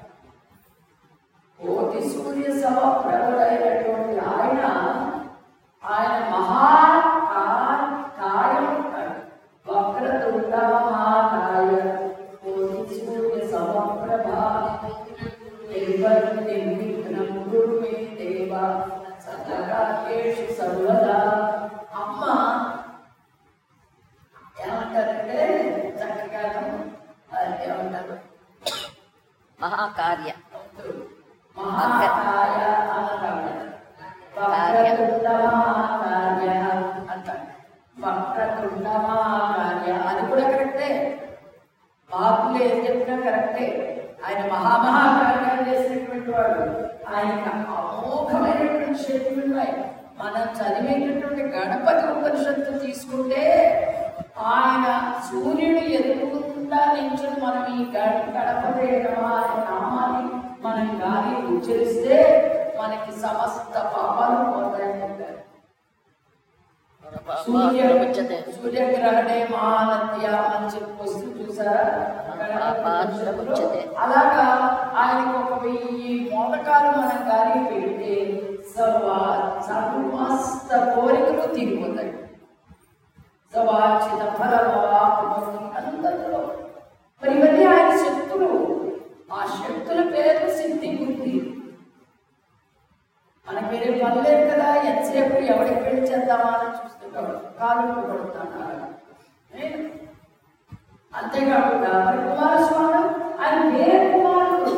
కోటి సూర్య సమప్రభుడైనటువంటి ఆయన ఆయన మహా కా- కాయం ఉంటాడు వక్రతుండ మహాకాయ కోటి సూర్య సమప్రభ నిర్వన్ నిర్విఘ్నం గురు మే దేవ సకలాకేషు సర్వదా అమ్మ ఏమంటారంటే చక్కగా ఏమంటారు మహాకార్య మహాకాయ అన్నమాట వక్రతుండ మహాకార్య అంటారు వక్రతుండ మహాకార్య అది కూడా కరెక్టే బాబులు ఏం చెప్పినా కరెక్టే ఆయన మహామహాకార్యాలు చేసినటువంటి వాడు ఆయనకి అమోఘమైనటువంటి శక్తులు ఉన్నాయి మనం చదివేటటువంటి గణపతి ఉపనిషత్తు తీసుకుంటే ఆయన సూర్యుడు ఎదుగుకుండా నించుని మనం ఈ గణ- గణపతి నమః అనే నామాన్ని మనం గాలి ఉచ్చరిస్తే మనకి సమస్త పాపాలు పోతాయని చెప్పారు సూర్య ముచ్చతే సూర్యగ్రహణే మహానత్య అని చెప్పి వస్తూ చూసారా పాపాత్ర ముచ్చతే. అలాగా ఆయనకు ఒక వెయ్యి మోదకాలు మనం గాలి పెడితే సవా- సమస్త కోరికలు తీరిపోతాయి సవాచిత ఫలవాపుమతి అందరిలో మరి ఇవన్నీ ఆయన శక్తులు ఆ శక్తుల పేరు సిద్ధి బుద్ధి మనకి వేరే పని లేదు కదా ఎంతసేపు ఎవరికి పెళ్లి చేద్దామా అని చూస్తుంటాడు కాలు పడుతున్నాడు అంతేకాకుండా మరి కుమారస్వామి ఆయన వేరే కుమారుడు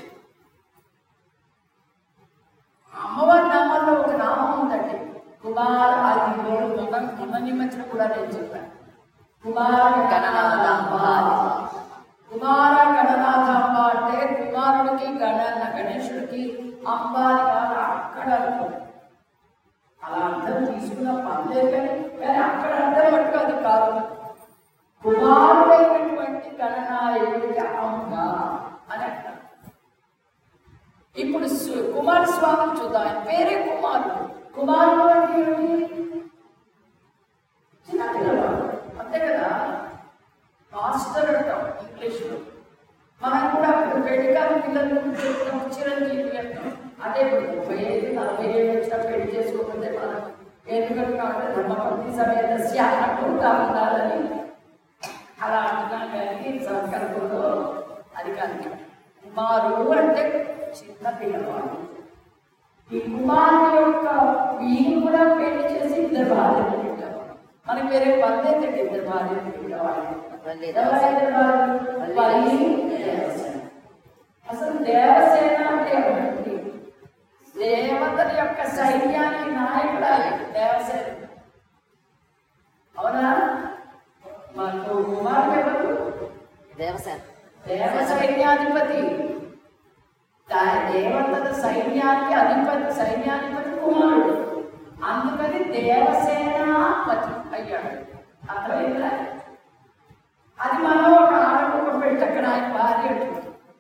అమ్మవారి నామాల్లో ఒక నామం ఉందండి కుమార్ అది మూడు మొన్న మొన్న నిమజ్జనం కూడా నేను చెప్పాను కుమార గణనాథాంబ కుమార గణనాథాంబ అంటే కుమారుడికి గణ గణేశుడికి అంబ అని కాదు అక్కడ అర్థం అలా అర్థం తీసుకున్న పర్లేదు కానీ కానీ అక్కడ అర్థం మటుకు అది కాదు కుమారుడైనటువంటి గణనాయకుడికి అంబ అని అంటారు ఇప్పుడు సు- కుమారస్వామి చూద్దాం ఆయన పేరే కుమారుడు కుమారుడు అంటే ఏమిటి చిన్న పిల్లవాడు అంతే కదా మాస్టర్ అంటాం ఇంగ్లీష్లో మనం కూడా ఇప్పుడు పెళ్లికాల పిల్లలు చెప్తాం చిరంజీవి అంటాం అదే ఇప్పుడు ముప్పై ఐదు నలభై ఏళ్ళు వచ్చిన పెళ్లి చేసుకోకపోతే మనం ఎందుకంటే ధర్మపతి సమేతస్య అన్నట్టుగా ఉండాలని అలా అంటున్నాం కానీ సంకల్పంలో అది కాదు కుమారుడు అంటే చిన్న పిల్లవాడు ఈ కుమారుడు యొక్క వీరు కూడా పెళ్లి చేసి ఇద్దరు భార్యలు పెట్టారు మనకి వేరే పని ఏంటంటే ఇద్దరు భార్యలు పెట్టేవాళ్ళు వల్లి ఎవరైతే వాళ్ళు వల్లి దేవసేన అసలు దేవసేన అంటే ఏమిటి దేవతల యొక్క సైన్యానికి నాయకుడు ఆయన దేవసేన అవునా మనకు కుమారుడు ఎవరు దేవసేన దేవ సైన్యాధిపతి దా- దేవతల సైన్యానికి అధిపతి సైన్యాధిపతి కుమారుడు అందుకని దేవసేనాపతి అయ్యాడు అర్థమైందా అది మనం ఒక ఆడకు పెట్టి అక్కడ ఆయన భార్య అంటుంది.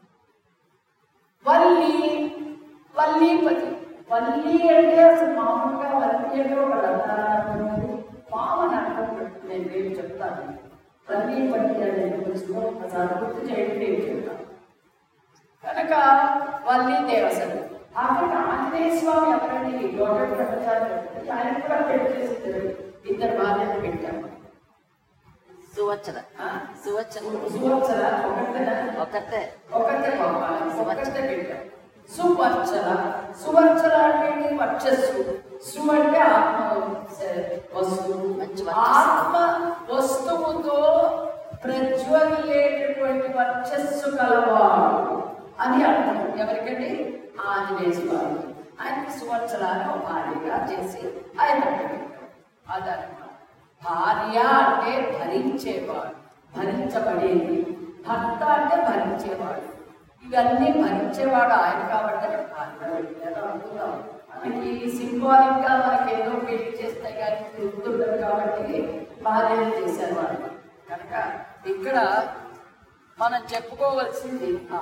వల్లి వల్లీపతి వల్లి అంటే అసలు మామూలుగా వల్లి అంటే ఒక లతారాధనది మామూలు అర్థం పెట్టు నేను రేపు చెప్తాను వల్లీపతి అనేది గురించి ఒకసారి గుర్తు చేయండి రేపు చెప్తాను కనుక వల్లి దేవసలు అక్కడ ఆంజనేయ స్వామి ఎవరండి గౌరవ బ్రహ్మచారి ఆయన కూడా పెట్టేసి ఇద్దరు భార్యలు పెట్టాము సువచ్చన ఆ? సువచ్చన సువత్సర ఒకరితేనా ఒకటే ఒకటే పంపాలి ఒకటే పెట్టాం సువర్చల సువర్చల అంటే ఏంటి? వర్చస్సు సు అంటే ఆత్మ వస్తువు మంచి వర్చస్సు. ఆత్మ వస్తువుతో ప్రజ్వలేటటువంటి వర్చస్సు కలవాడు అని అర్థం ఎవరికండి ఆంజనేయ స్వామి ఆయనకి సువర్చలాన్ని ఒక భార్యగా చేసి ఆయన పెట్టాడు. అదనమాట భార్య అంటే భరించేవాడు భరించబడేది భర్త అంటే భరించేవాడు ఇవన్నీ భరించేవాడు ఆయన కాబట్టి ఆయన భార్య పెట్టారు అనుకున్నాం మనకి సింబాలిక్ గా మనకి ఏదో పెళ్లి చేస్తే కానీ గుర్తుండదు కాబట్టి భార్యలు చేశారు వాళ్ళు కనుక ఇక్కడ మనం చెప్పుకోవలసింది ఆ,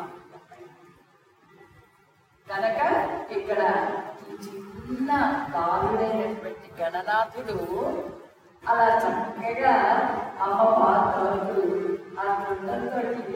కనుక ఇక్కడ ఈ చిన్న బాలుడైనటువంటి గణనాథుడు అలా చక్కగా అమ్మ పాత్రలు ఆ గుండెలతో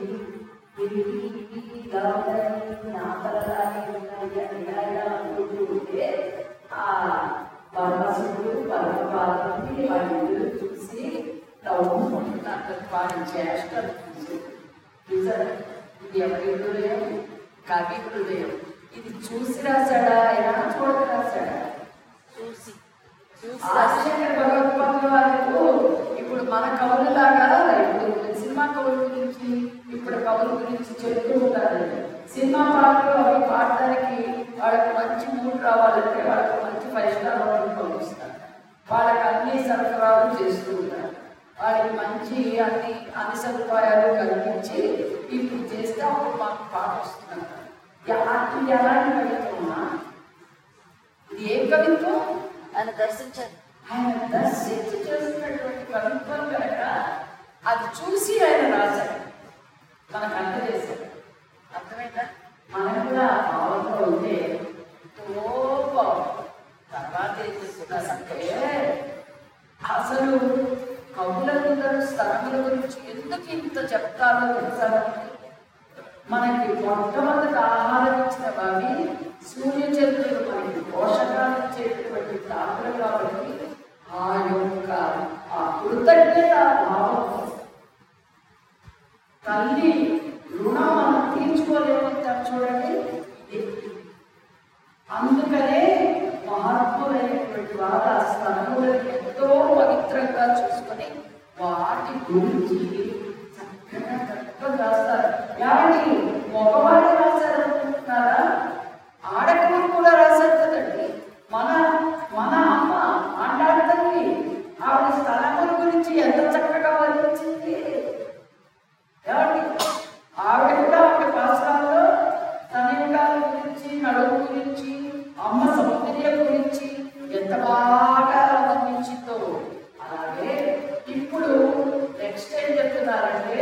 అనుకుంటుంటే ఆ పరమశుడు పరమపాలని వాళ్ళిద్దరూ చూసి నవ్వుకుంటున్నారు వాడి చేష్టలు చూసి చూసారా ఇది ఎవరి హృదయం కవి హృదయం ఇది చూసి రాశాడా ఆయన చూడక రాశాడా చూసి చూసి ఆశ్చర్య భగవత్పాదుల వారికి ఇప్పుడు మన కవులలాగా ఇప్పుడు సినిమా కవుల గురించి ఇప్పుడు కవుల గురించి చెప్తూ ఉంటారు సినిమా పాటలు అవి పాడడానికి వాళ్ళకి మంచి మూడ్ రావాలంటే వాళ్ళకి మంచి పరిష్కారం పంపిస్తారు వాళ్ళకి అన్ని సరఫరాలు చేస్తూ ఉంటారు వాళ్ళకి మంచి అన్ని అన్ని సదుపాయాలు కల్పించి ఇప్పుడు చేస్తే అప్పుడు మాకు పాట వస్తున్నారు ఇది ఎలాంటి కవిత్వమా ఇది ఏ కవిత్వం ఆయన దర్శించారు ఆయన దర్శించి చేస్తున్నటువంటి కవిత్వం కనుక అది చూసి ఆయన రాశాడు మనకు అందజేశాడు అర్థమైందా మనం కూడా ఆ భావంలో ఉంటే ఎంతో బాగుంటుంది. తర్వాత ఏం చేస్తున్నారంటే అసలు కవులందరూ స్థలముల గురించి ఎందుకు ఇంత చెప్తారో తెలుసా మనకి మొట్టమొదటి ఆహారం ఇచ్చిన వారి సూర్యచంద్రుడు మనకి పోషకాలు ఇచ్చేటటువంటి తాకులు కాబట్టి ఆ యొక్క ఆ కృతజ్ఞత భావం తల్లి రుణం మనం తీర్చుకోలేమంటాం చూడండి ఇది. అందుకనే మహాత్ములైనటువంటి వారు ఆ స్థలములను ఎంతో పవిత్రంగా చూసుకొని వాటి గురించి చక్కగా చక్కగా రాస్తారు ఏమండి మగవాళ్ళు రాశారు అనుకుంటున్నారా ఆడకూరు కూడా రాశారు కదండి మన మన అమ్మ మాట్లాడుతుంది ఆవిడ స్థలముల గురించి ఎంత చక్కగా వర్ణించింది ఏమండి ఆవిడ కూడా ఆవిడ పాఠశాలలో తనయుగాల గురించి నడుము గురించి అమ్మ సౌందర్యం గురించి ఎంత బాగా వర్ణించిందో అలాగే ఇప్పుడు నెక్స్ట్ ఏం చెప్తున్నారంటే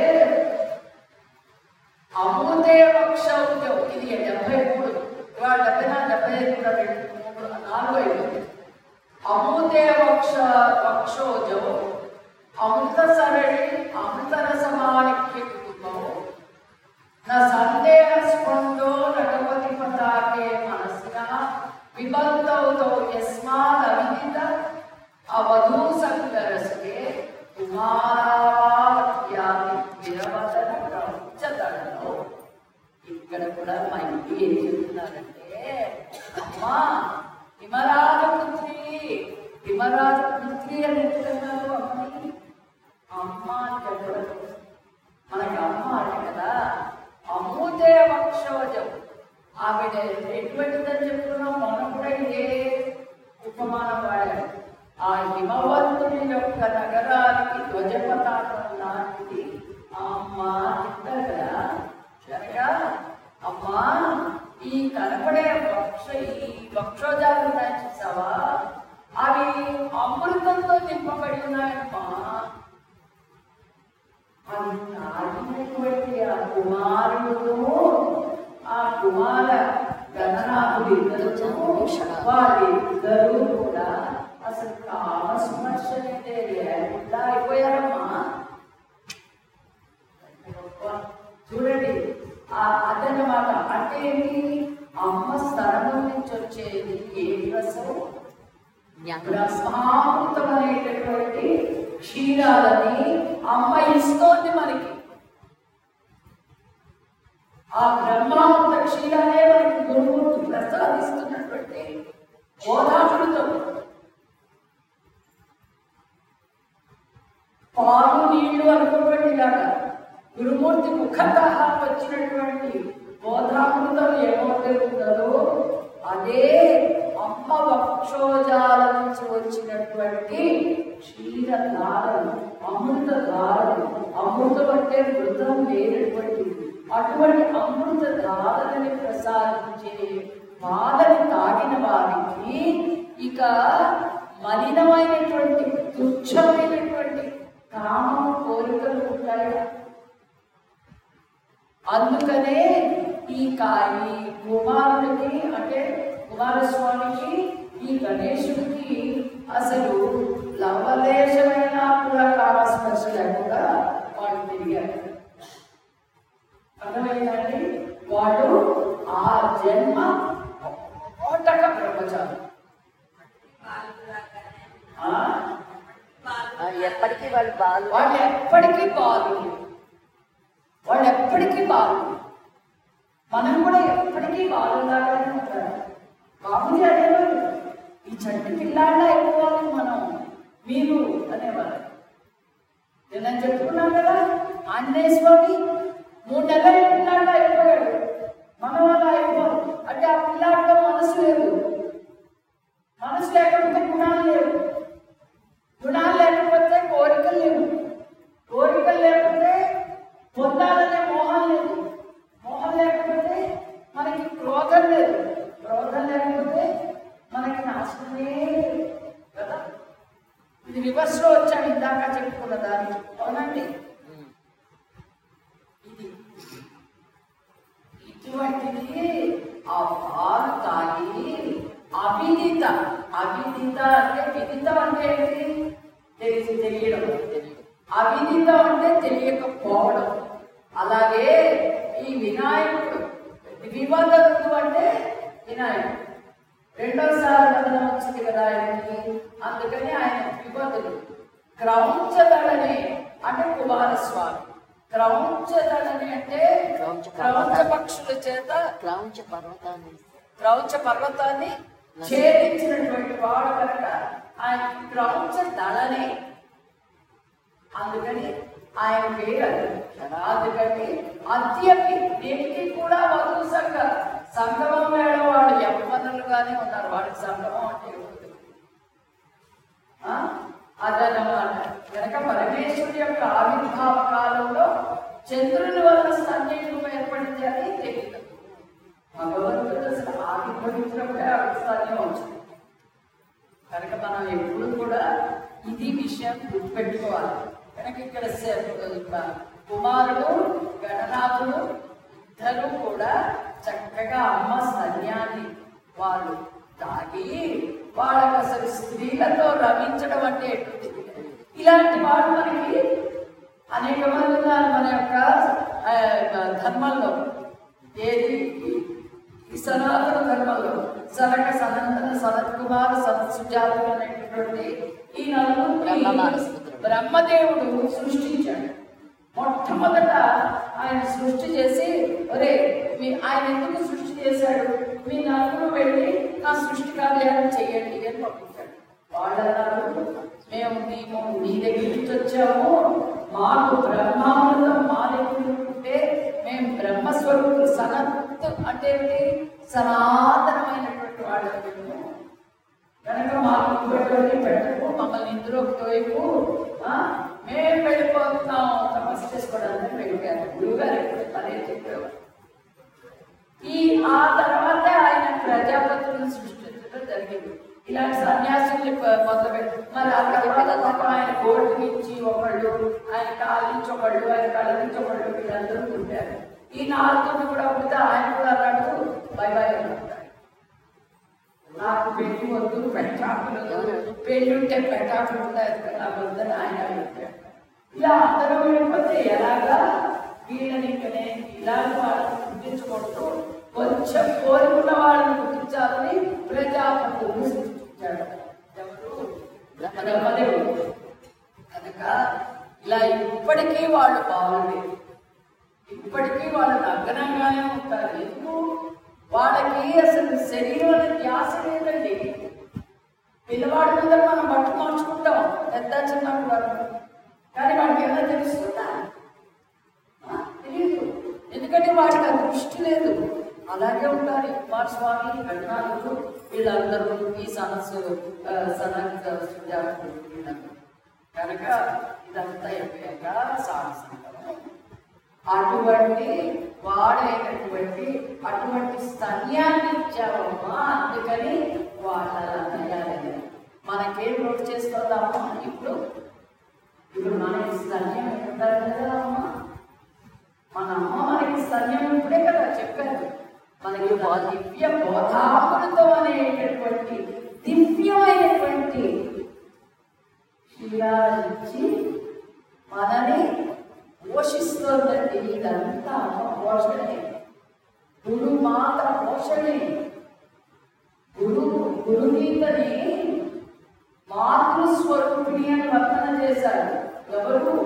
అమృతే వక్షౌజం ఇది డెబ్బై మూడు ఇవాళ డెబ్బై నాలుగు డెబ్బై ఐదు కూడా రెండు మూడు నాలుగు ఐదు అమృతే వక్ష వక్షోజం అమృత సరళి అమృత రసమాణిక్య కుటుంబం నా సందేహ స్పందో నటపతి పతాకే మనసిన విబంధౌతో యస్మాద్ అవిదిత అవధూ సంకరసకే కుమారావత్యాది విరవదన ప్రపంచదళలో ఇక్కడ కూడా మా ఇంటి ఏం చెప్తున్నారంటే అమ్మా హిమరాజపుత్రి హిమరాజపుత్రి అని చెప్తున్నారు అమ్మని అమ్మ అని చెప్పడం మనకి అమ్మ అంటే కదా అమ్ముతే వక్షోజం ఆవిడ ఎటువంటిదని చెప్తున్నాం మనం కూడా ఇదే ఉపమానం వాడారు ఆ హిమవంతుని యొక్క నగరానికి ధ్వజపతాకం లాంటిది ఆ అమ్మ చెప్తారు కదా కనుక అమ్మా ఈ కనపడే వక్ష ఈ వక్షోజాలు ఉన్నాయి చూసావా అవి అమృతంతో నింపబడి ఉన్నాయమ్మా అది తాగినటువంటి ఆ కుమారుడు ఆ కుమార గణనాథుడు ఇద్దరు వాళ్ళిద్దరూ కూడా అసలు కామస్పర్శ అనేది లేకుండా అయిపోయారమ్మా చూడండి ఆ అదన్నమాట జ్ఞానం బ్రహ్మామృతం అనేటటువంటి క్షీరాలని అమ్మ ఇస్తోంది మనకి ఆ బ్రహ్మామృత క్షీరాలే మనకి గురుమూర్తి ప్రసాదిస్తున్నటువంటి బోధామృతం పాలు నీళ్లు అనుకోకండి ఇలాగా గురుమూర్తి ముఖత వచ్చినటువంటి బోధామృతం ఏమవుతే ఉన్నదో అదే అమ్మ వక్షోజాల నుంచి వచ్చినటువంటి క్షీర ధారలు అమృత ధారలు అమృతం అంటే మృతం లేనటువంటి అటువంటి అమృత ధారలని ప్రసాదించే పాలని తాగిన వారికి ఇక మలినమైనటువంటి తుచ్చమైనటువంటి కామం కోరికలు ఉంటాయి అందుకనే ఈ కాయి కుమారుడికి అంటే కుమారస్వామికి ఈ గణేశుడికి అసలు లవలేశమైన కూడా కామస్పర్శ లేకుండా వాళ్ళు తిరిగారు అర్థమైందండి వాడు ఆ జన్మ ఓటక బ్రహ్మచారి ఆ? ఆ, ఎప్పటికీ వాళ్ళు బాలు వాళ్ళు ఎప్పటికీ బాలు వాళ్ళు ఎప్పటికీ బాలు మనం కూడా ఎప్పటికీ బాలులాగానే ఉంటారు బాబుజీ అనేవారు ఈ చంటి పిల్లాళ్ళ అయిపోవాలి మనం మీరు అనేవారు నేను చెప్పుకున్నాం కదా ఆంజనేయ స్వామి మూడు నెలల పిల్లాళ్ళ అయిపోయాడు మనం అలా అయిపోవాలి అంటే ఆ పిల్లాడితో మనసు లేదు మనసు లేకపోతే గుణాలు లేవు గుణాలు లేకపోతే కోరికలు లేవు కోరికలు లేకపోతే పొందాలనే మోహం లేదు మోహం లేకపోతే మనకి క్రోధం లేదు క్రోధం లేకపోతే మనకి నాశనమే లేదు కదా ఇది రివర్స్లో వచ్చాను ఇందాక చెప్పుకున్న దాన్ని అవునండి ఉమ్. ఇది ఇటువంటిది ఆ పాలు తాగి అవిదిత అవిదిత అంటే విదితం అంటే ఏంటి తెలిసి తెలియడం తెలియదు అవిదిత అంటే తెలియకపోవడం అలాగే ఈ వినాయకుడు వివాదముడు అంటే వినాయకుడు రెండోసారి వదనం వచ్చింది కదా ఆయనకి అందుకని ఆయన విపదులు క్రౌంచదళని అంటే కుమారస్వామి క్రౌంచదళని అంటే క్రౌంచ క్రౌంచ పక్షుల చేత క్రౌంచ పర్వతాన్ని క్రౌంచ పర్వతాన్ని ఛేదించినటువంటి వాడు కనుక ఆయన క్రౌంచ దళని అందుకని ఆయన పేరు అది. అందుకని అద్యపి దేనికి కూడా వధువు సంఘ సంగమం వేళ వాడు యవ్వనులుగానే ఉన్నారు వాడికి సంగమం అంటే ఏమిటి? ఆ? అదన్నమాట కనుక పరమేశ్వరుడి యొక్క ఆవిర్భావ కాలంలో చంద్రుని వల్ల సన్నిహితం ఏర్పడింది అని తెలియదు భగవంతుడు అసలు ఆవిర్భవించినప్పుడే ఆవిడ స్థానం వచ్చింది కనుక మనం ఎప్పుడు కూడా ఇది విషయం గుర్తుపెట్టుకోవాలి కనుక ఇక్కడ సే- ఇక కుమారుడు గణనాథుడు ఇద్దరు కూడా చక్కగా అమ్మ సన్యాన్ని వాళ్ళు తాగి వాళ్ళకి అసలు స్త్రీలతో రమించడం అంటే ఎటువంటి ఇలాంటి వాడు మనకి అనేక మంది ఉన్నారు మన యొక్క ఆ, ధర్మంలో ఏది ఈ సనాతన ధర్మంలో సనక సనందన సనత్ కుమార్ సనత్ సుజాతులు అనేటటువంటి ఈ నలుగురు బ్రహ్మమానసపుత్రుడు. బ్రహ్మదేవుడు సృష్టించాడు మొట్టమొదట ఆయన సృష్టి చేసి ఒరే మీ ఆయన ఎందుకు సృష్టి చేశాడు మీ నలుగురు వెళ్ళి నా సృష్టి కార్యాలను చేయండి అని పంపించాడు వాళ్ళు అన్నారు మేము మేము నీ దగ్గర నుంచి వచ్చాము మాకు బ్రహ్మామృతం మా దగ్గర ఉంటే మేము బ్రహ్మస్వరూపులు సనత్ అంటే ఏమిటి సనాతనమైనటువంటి వాళ్ళని మేము కనుక మాకు ఇంకొకరిని పెట్టకు మమ్మల్ని ఇందులోకి తోయకు ఆ, మేము వెళ్ళిపోతున్నాం తపస్సు చేసుకోవడానికి వెళ్ళారు గురుగారు ఎప్పుడు అదే చెప్పేవారు ఈ ఆ తర్వాతే ఆయన ప్రజాపతులను సృష్టించడం జరిగింది ఇలాంటి సన్యాసుల్ని ప- మొదలుపెట్టి మరి ఆ తర్వాత పాపం ఆయన గోల్డ్ నుంచి ఒకళ్ళు ఆయన కాళ్ళ నుంచి ఒకళ్ళు ఆయన కళ్ళ నుంచి ఒకళ్ళు వీళ్ళందరూ ఉంటారు ఈ నాలుగు కూడా ఉంటే ఆయన కూడా అన్నాడు బై బై అన్నాడు నాకు పెళ్లి వద్దు పెట్టాకులు వద్దు. పెళ్లి ఉంటే పెట్టాకులు ఉంటాయి కదా వద్దని ఆయన చెప్పాడు ఇలా అందరూ వెళ్ళిపోతే ఎలాగా వీళ్ళని ఇంక నేను ఇలాంటి వాళ్ళని గుర్తించకూడదు కొంచెం కోరుకున్న వాళ్ళని గుర్తించాలని ప్రజాపతులు సృష్టించాడు ఎవరు నెమ్మదమ్మదే ఉంటుంది కనుక ఇలా ఇప్పటికీ వాళ్ళు బాగుండేది ఇప్పటికీ వాళ్ళు నగ్నంగానే ఉంటారు ఎందుకు వాళ్ళకి అసలు శరీరం అనే ధ్యాస లేదండి పిల్లవాడి మీద మనం బట్టు మార్చుకుంటాం పెద్ద చిన్నప్పుడు వాళ్ళు. కానీ వాడికి ఏమైనా తెలుస్తుందా ఆ, తెలియదు ఎందుకంటే వాడికి ఆ దృష్టి లేదు అలాగే ఉంటారు కుమారస్వామి గణనాథుడు వీళ్ళందరూ ఈ సనస్సు సనత్ సుజాతుడు వీళ్ళందరూ కనుక ఇదంతా అయిపోయాక సాహసంగా అటువంటి వాడైనటువంటి అటువంటి స్తన్యాన్ని ఇచ్చావమ్మా అందుకని వాళ్ళ అన్నయ్యాలి మనకేం రోడ్ చేస్తుందమ్మా ఇప్పుడు ఇప్పుడు మనకి స్తన్యం ఉంటారు కదా అమ్మ మన అమ్మ మనకి స్తన్యం ఇప్పుడే కదా చెప్పారు మనకి బో- దివ్య బోధామృతం అనేటటువంటి దివ్యమైనటువంటి క్షీరాలిచ్చి మనని పోషిస్తోందండి ఇదంతా అమ్మ పోషణే గురు మాత పోషణే గురు గురుగీతని మాతృస్వరూపిణి అని వర్ణన చేశారు ఎవరు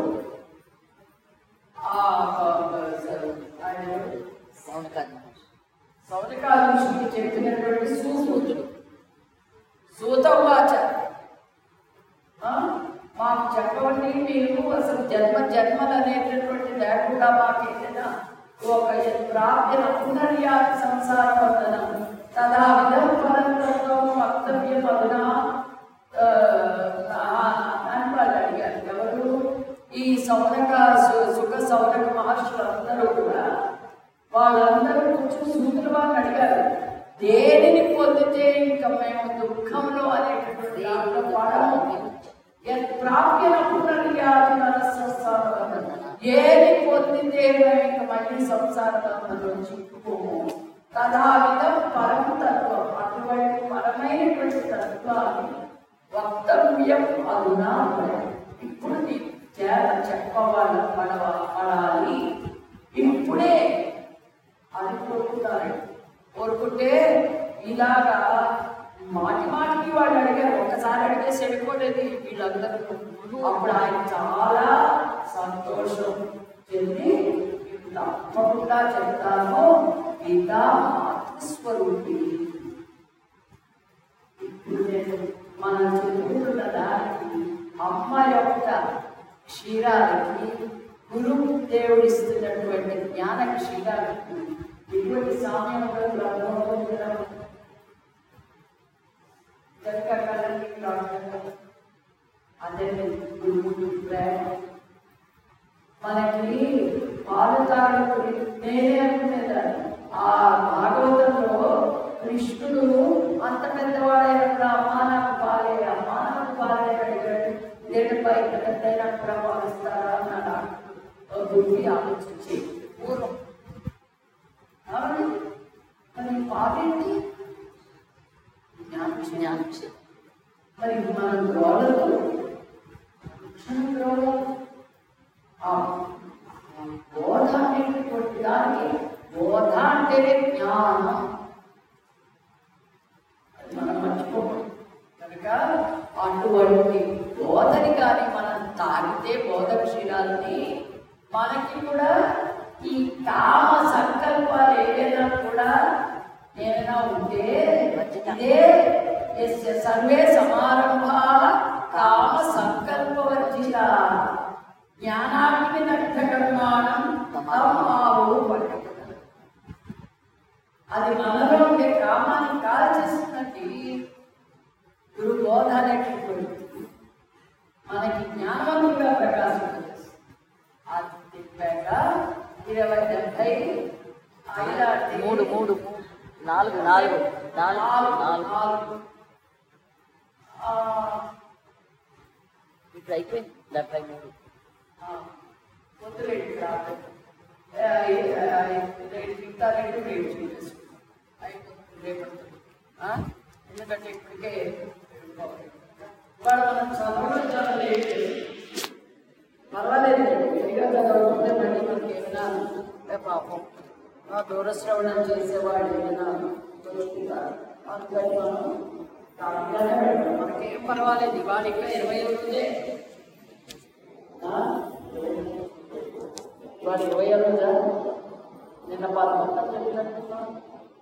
ఆ ఆయన ఎవరు? సౌనకాది మహర్షి సౌనకాలుషుడికి చెప్పినటువంటి సూసూతుడు సూతవాచ ఆ? మాకు చెప్పండి మీరు అసలు జన్మ జన్మలు అనేటటువంటి లేకుండా మాకు ఏదైనా ఒక ప్రాప్య పునర్యాది సంసార బంధనం తదా విధం పరంతత్వం వక్తవ్యం అదునా ఆ, అని వాళ్ళు అడిగారు ఎవరు ఈ సౌనక సు- సుఖ సౌనక మహర్షులందరూ కూడా వాళ్ళందరూ కొంచెం సూతులు వాళ్ళు అడిగారు దేనిని పొందితే ఇంకా మేము దుఃఖంలో అనేటటువంటి దాంట్లో పడము యత్ ప్రాప్య పునర్యాది సంసార బంధనం. ఏది పొందితే మేము ఇంకా మళ్ళీ సంసార బంధంలో చిక్కుకోము తథావిధం పరం తత్వం అటువంటి పరమైనటువంటి తత్వాన్ని వక్తవ్యం అదునా ఇప్పుడు నీకు చేత చెప్పవాళ్ళ పడవ పడాలి ఇప్పుడే అని కోరుకున్నారు కోరుకుంటే ఇలాగా మాటి మాటికి వాళ్ళు అడిగారు ఒకసారి అడిగే చెడిపోలేదు వీళ్ళందరూ అప్పుడు ఆయన చాలా సంతోషం చెంది "ఇది తప్పకుండా చెప్తాను గీత మాతృస్వరూపి ఇప్పుడు నేను మనం చెప్పుకుంటున్న దానికి అమ్మ యొక్క క్షీరాలకి గురు దేవుడిస్తున్నటువంటి జ్ఞాన క్షీరాలకి ఎటువంటి సామ్యం ఉండదు, రంగంలో ఉండదు. జనకాకాలానికి రావడం అదే గురువుడు ప్రేమ మనకి పాలు తాగడం నేనే అనుకునేదాన్ని ఆ భాగవతంలో కృష్ణుడు అంత పెద్దవాడైనప్పుడు అమ్మా నాకు పాలే అమ్మా నాకు పాలే అడిగాడు దేనిపై ఇంత పెద్దయినా ప్రభావిస్తారా అన్నాడు ఆ బుద్ధి ఆలోచించి పూర్వం అవును మరి పాలేంటి జ్ఞానం జ్ఞానం మరి మనం గ్రోలతో క్షణం గ్రోలం ఆ ఆ బోధ అనేటటువంటి దానికి బోధ అంటేనే జ్ఞానం అది మనం మర్చిపోకూడదు కనుక అటువంటి బోధని కానీ మనం తాగితే బోధ క్షీరాలని మనకి కూడా ఈ కామ సంకల్పాలు ఏదైనా కూడా ఏదైనా ఉంటే ఇదే యస్య సర్వే సమారంభా కామ సంకల్పవర్జిత జ్ఞానాగ్ని నష్టకర్మాణం తమావు పట్టుకున్నారు అది మనలో ఉండే కామాన్ని కాల్ చేస్తున్నట్టు గురు బోధ అనేటటువంటి మనకి జ్ఞానవంతుగా ప్రకాశించదు అది తిప్పాక ఇరవై డెబ్బై ఐలాంటి మూడు మూడు మూడు నాలుగు నాలుగు నాలుగు నాలుగు నాలుగు నాలుగు ఆ, ఇప్పుడు అయిపోయింది డెబ్బై మూడు వద్దులేండి రాదు. ఆ, ఆ, ఆ, రేపు మిగతా రెండు రేపు చూపిస్తాం అయిపోతుంది రేపటి ఆ? ఎందుకంటే ఇప్పటికే ఇవాళ మనం చదవడం చాలా లేట్ పర్వాలేదు విడిగా చదవకుంటే మళ్ళీ మనకి ఏమైనా ఏ పాపం ఆ దూర శ్రవణం చేసేవాడు ఏమైనా దొరుకుతుందా అందుకని మనం ఖాళీగానే పెడతాం మనకేం పర్వాలేదు ఇవాళ ఇంకా ఇరవై రోజే ఆ? ఇవాళ ఇరవై రోజా నిన్న పదకొండు చెప్పినట్టున్నాను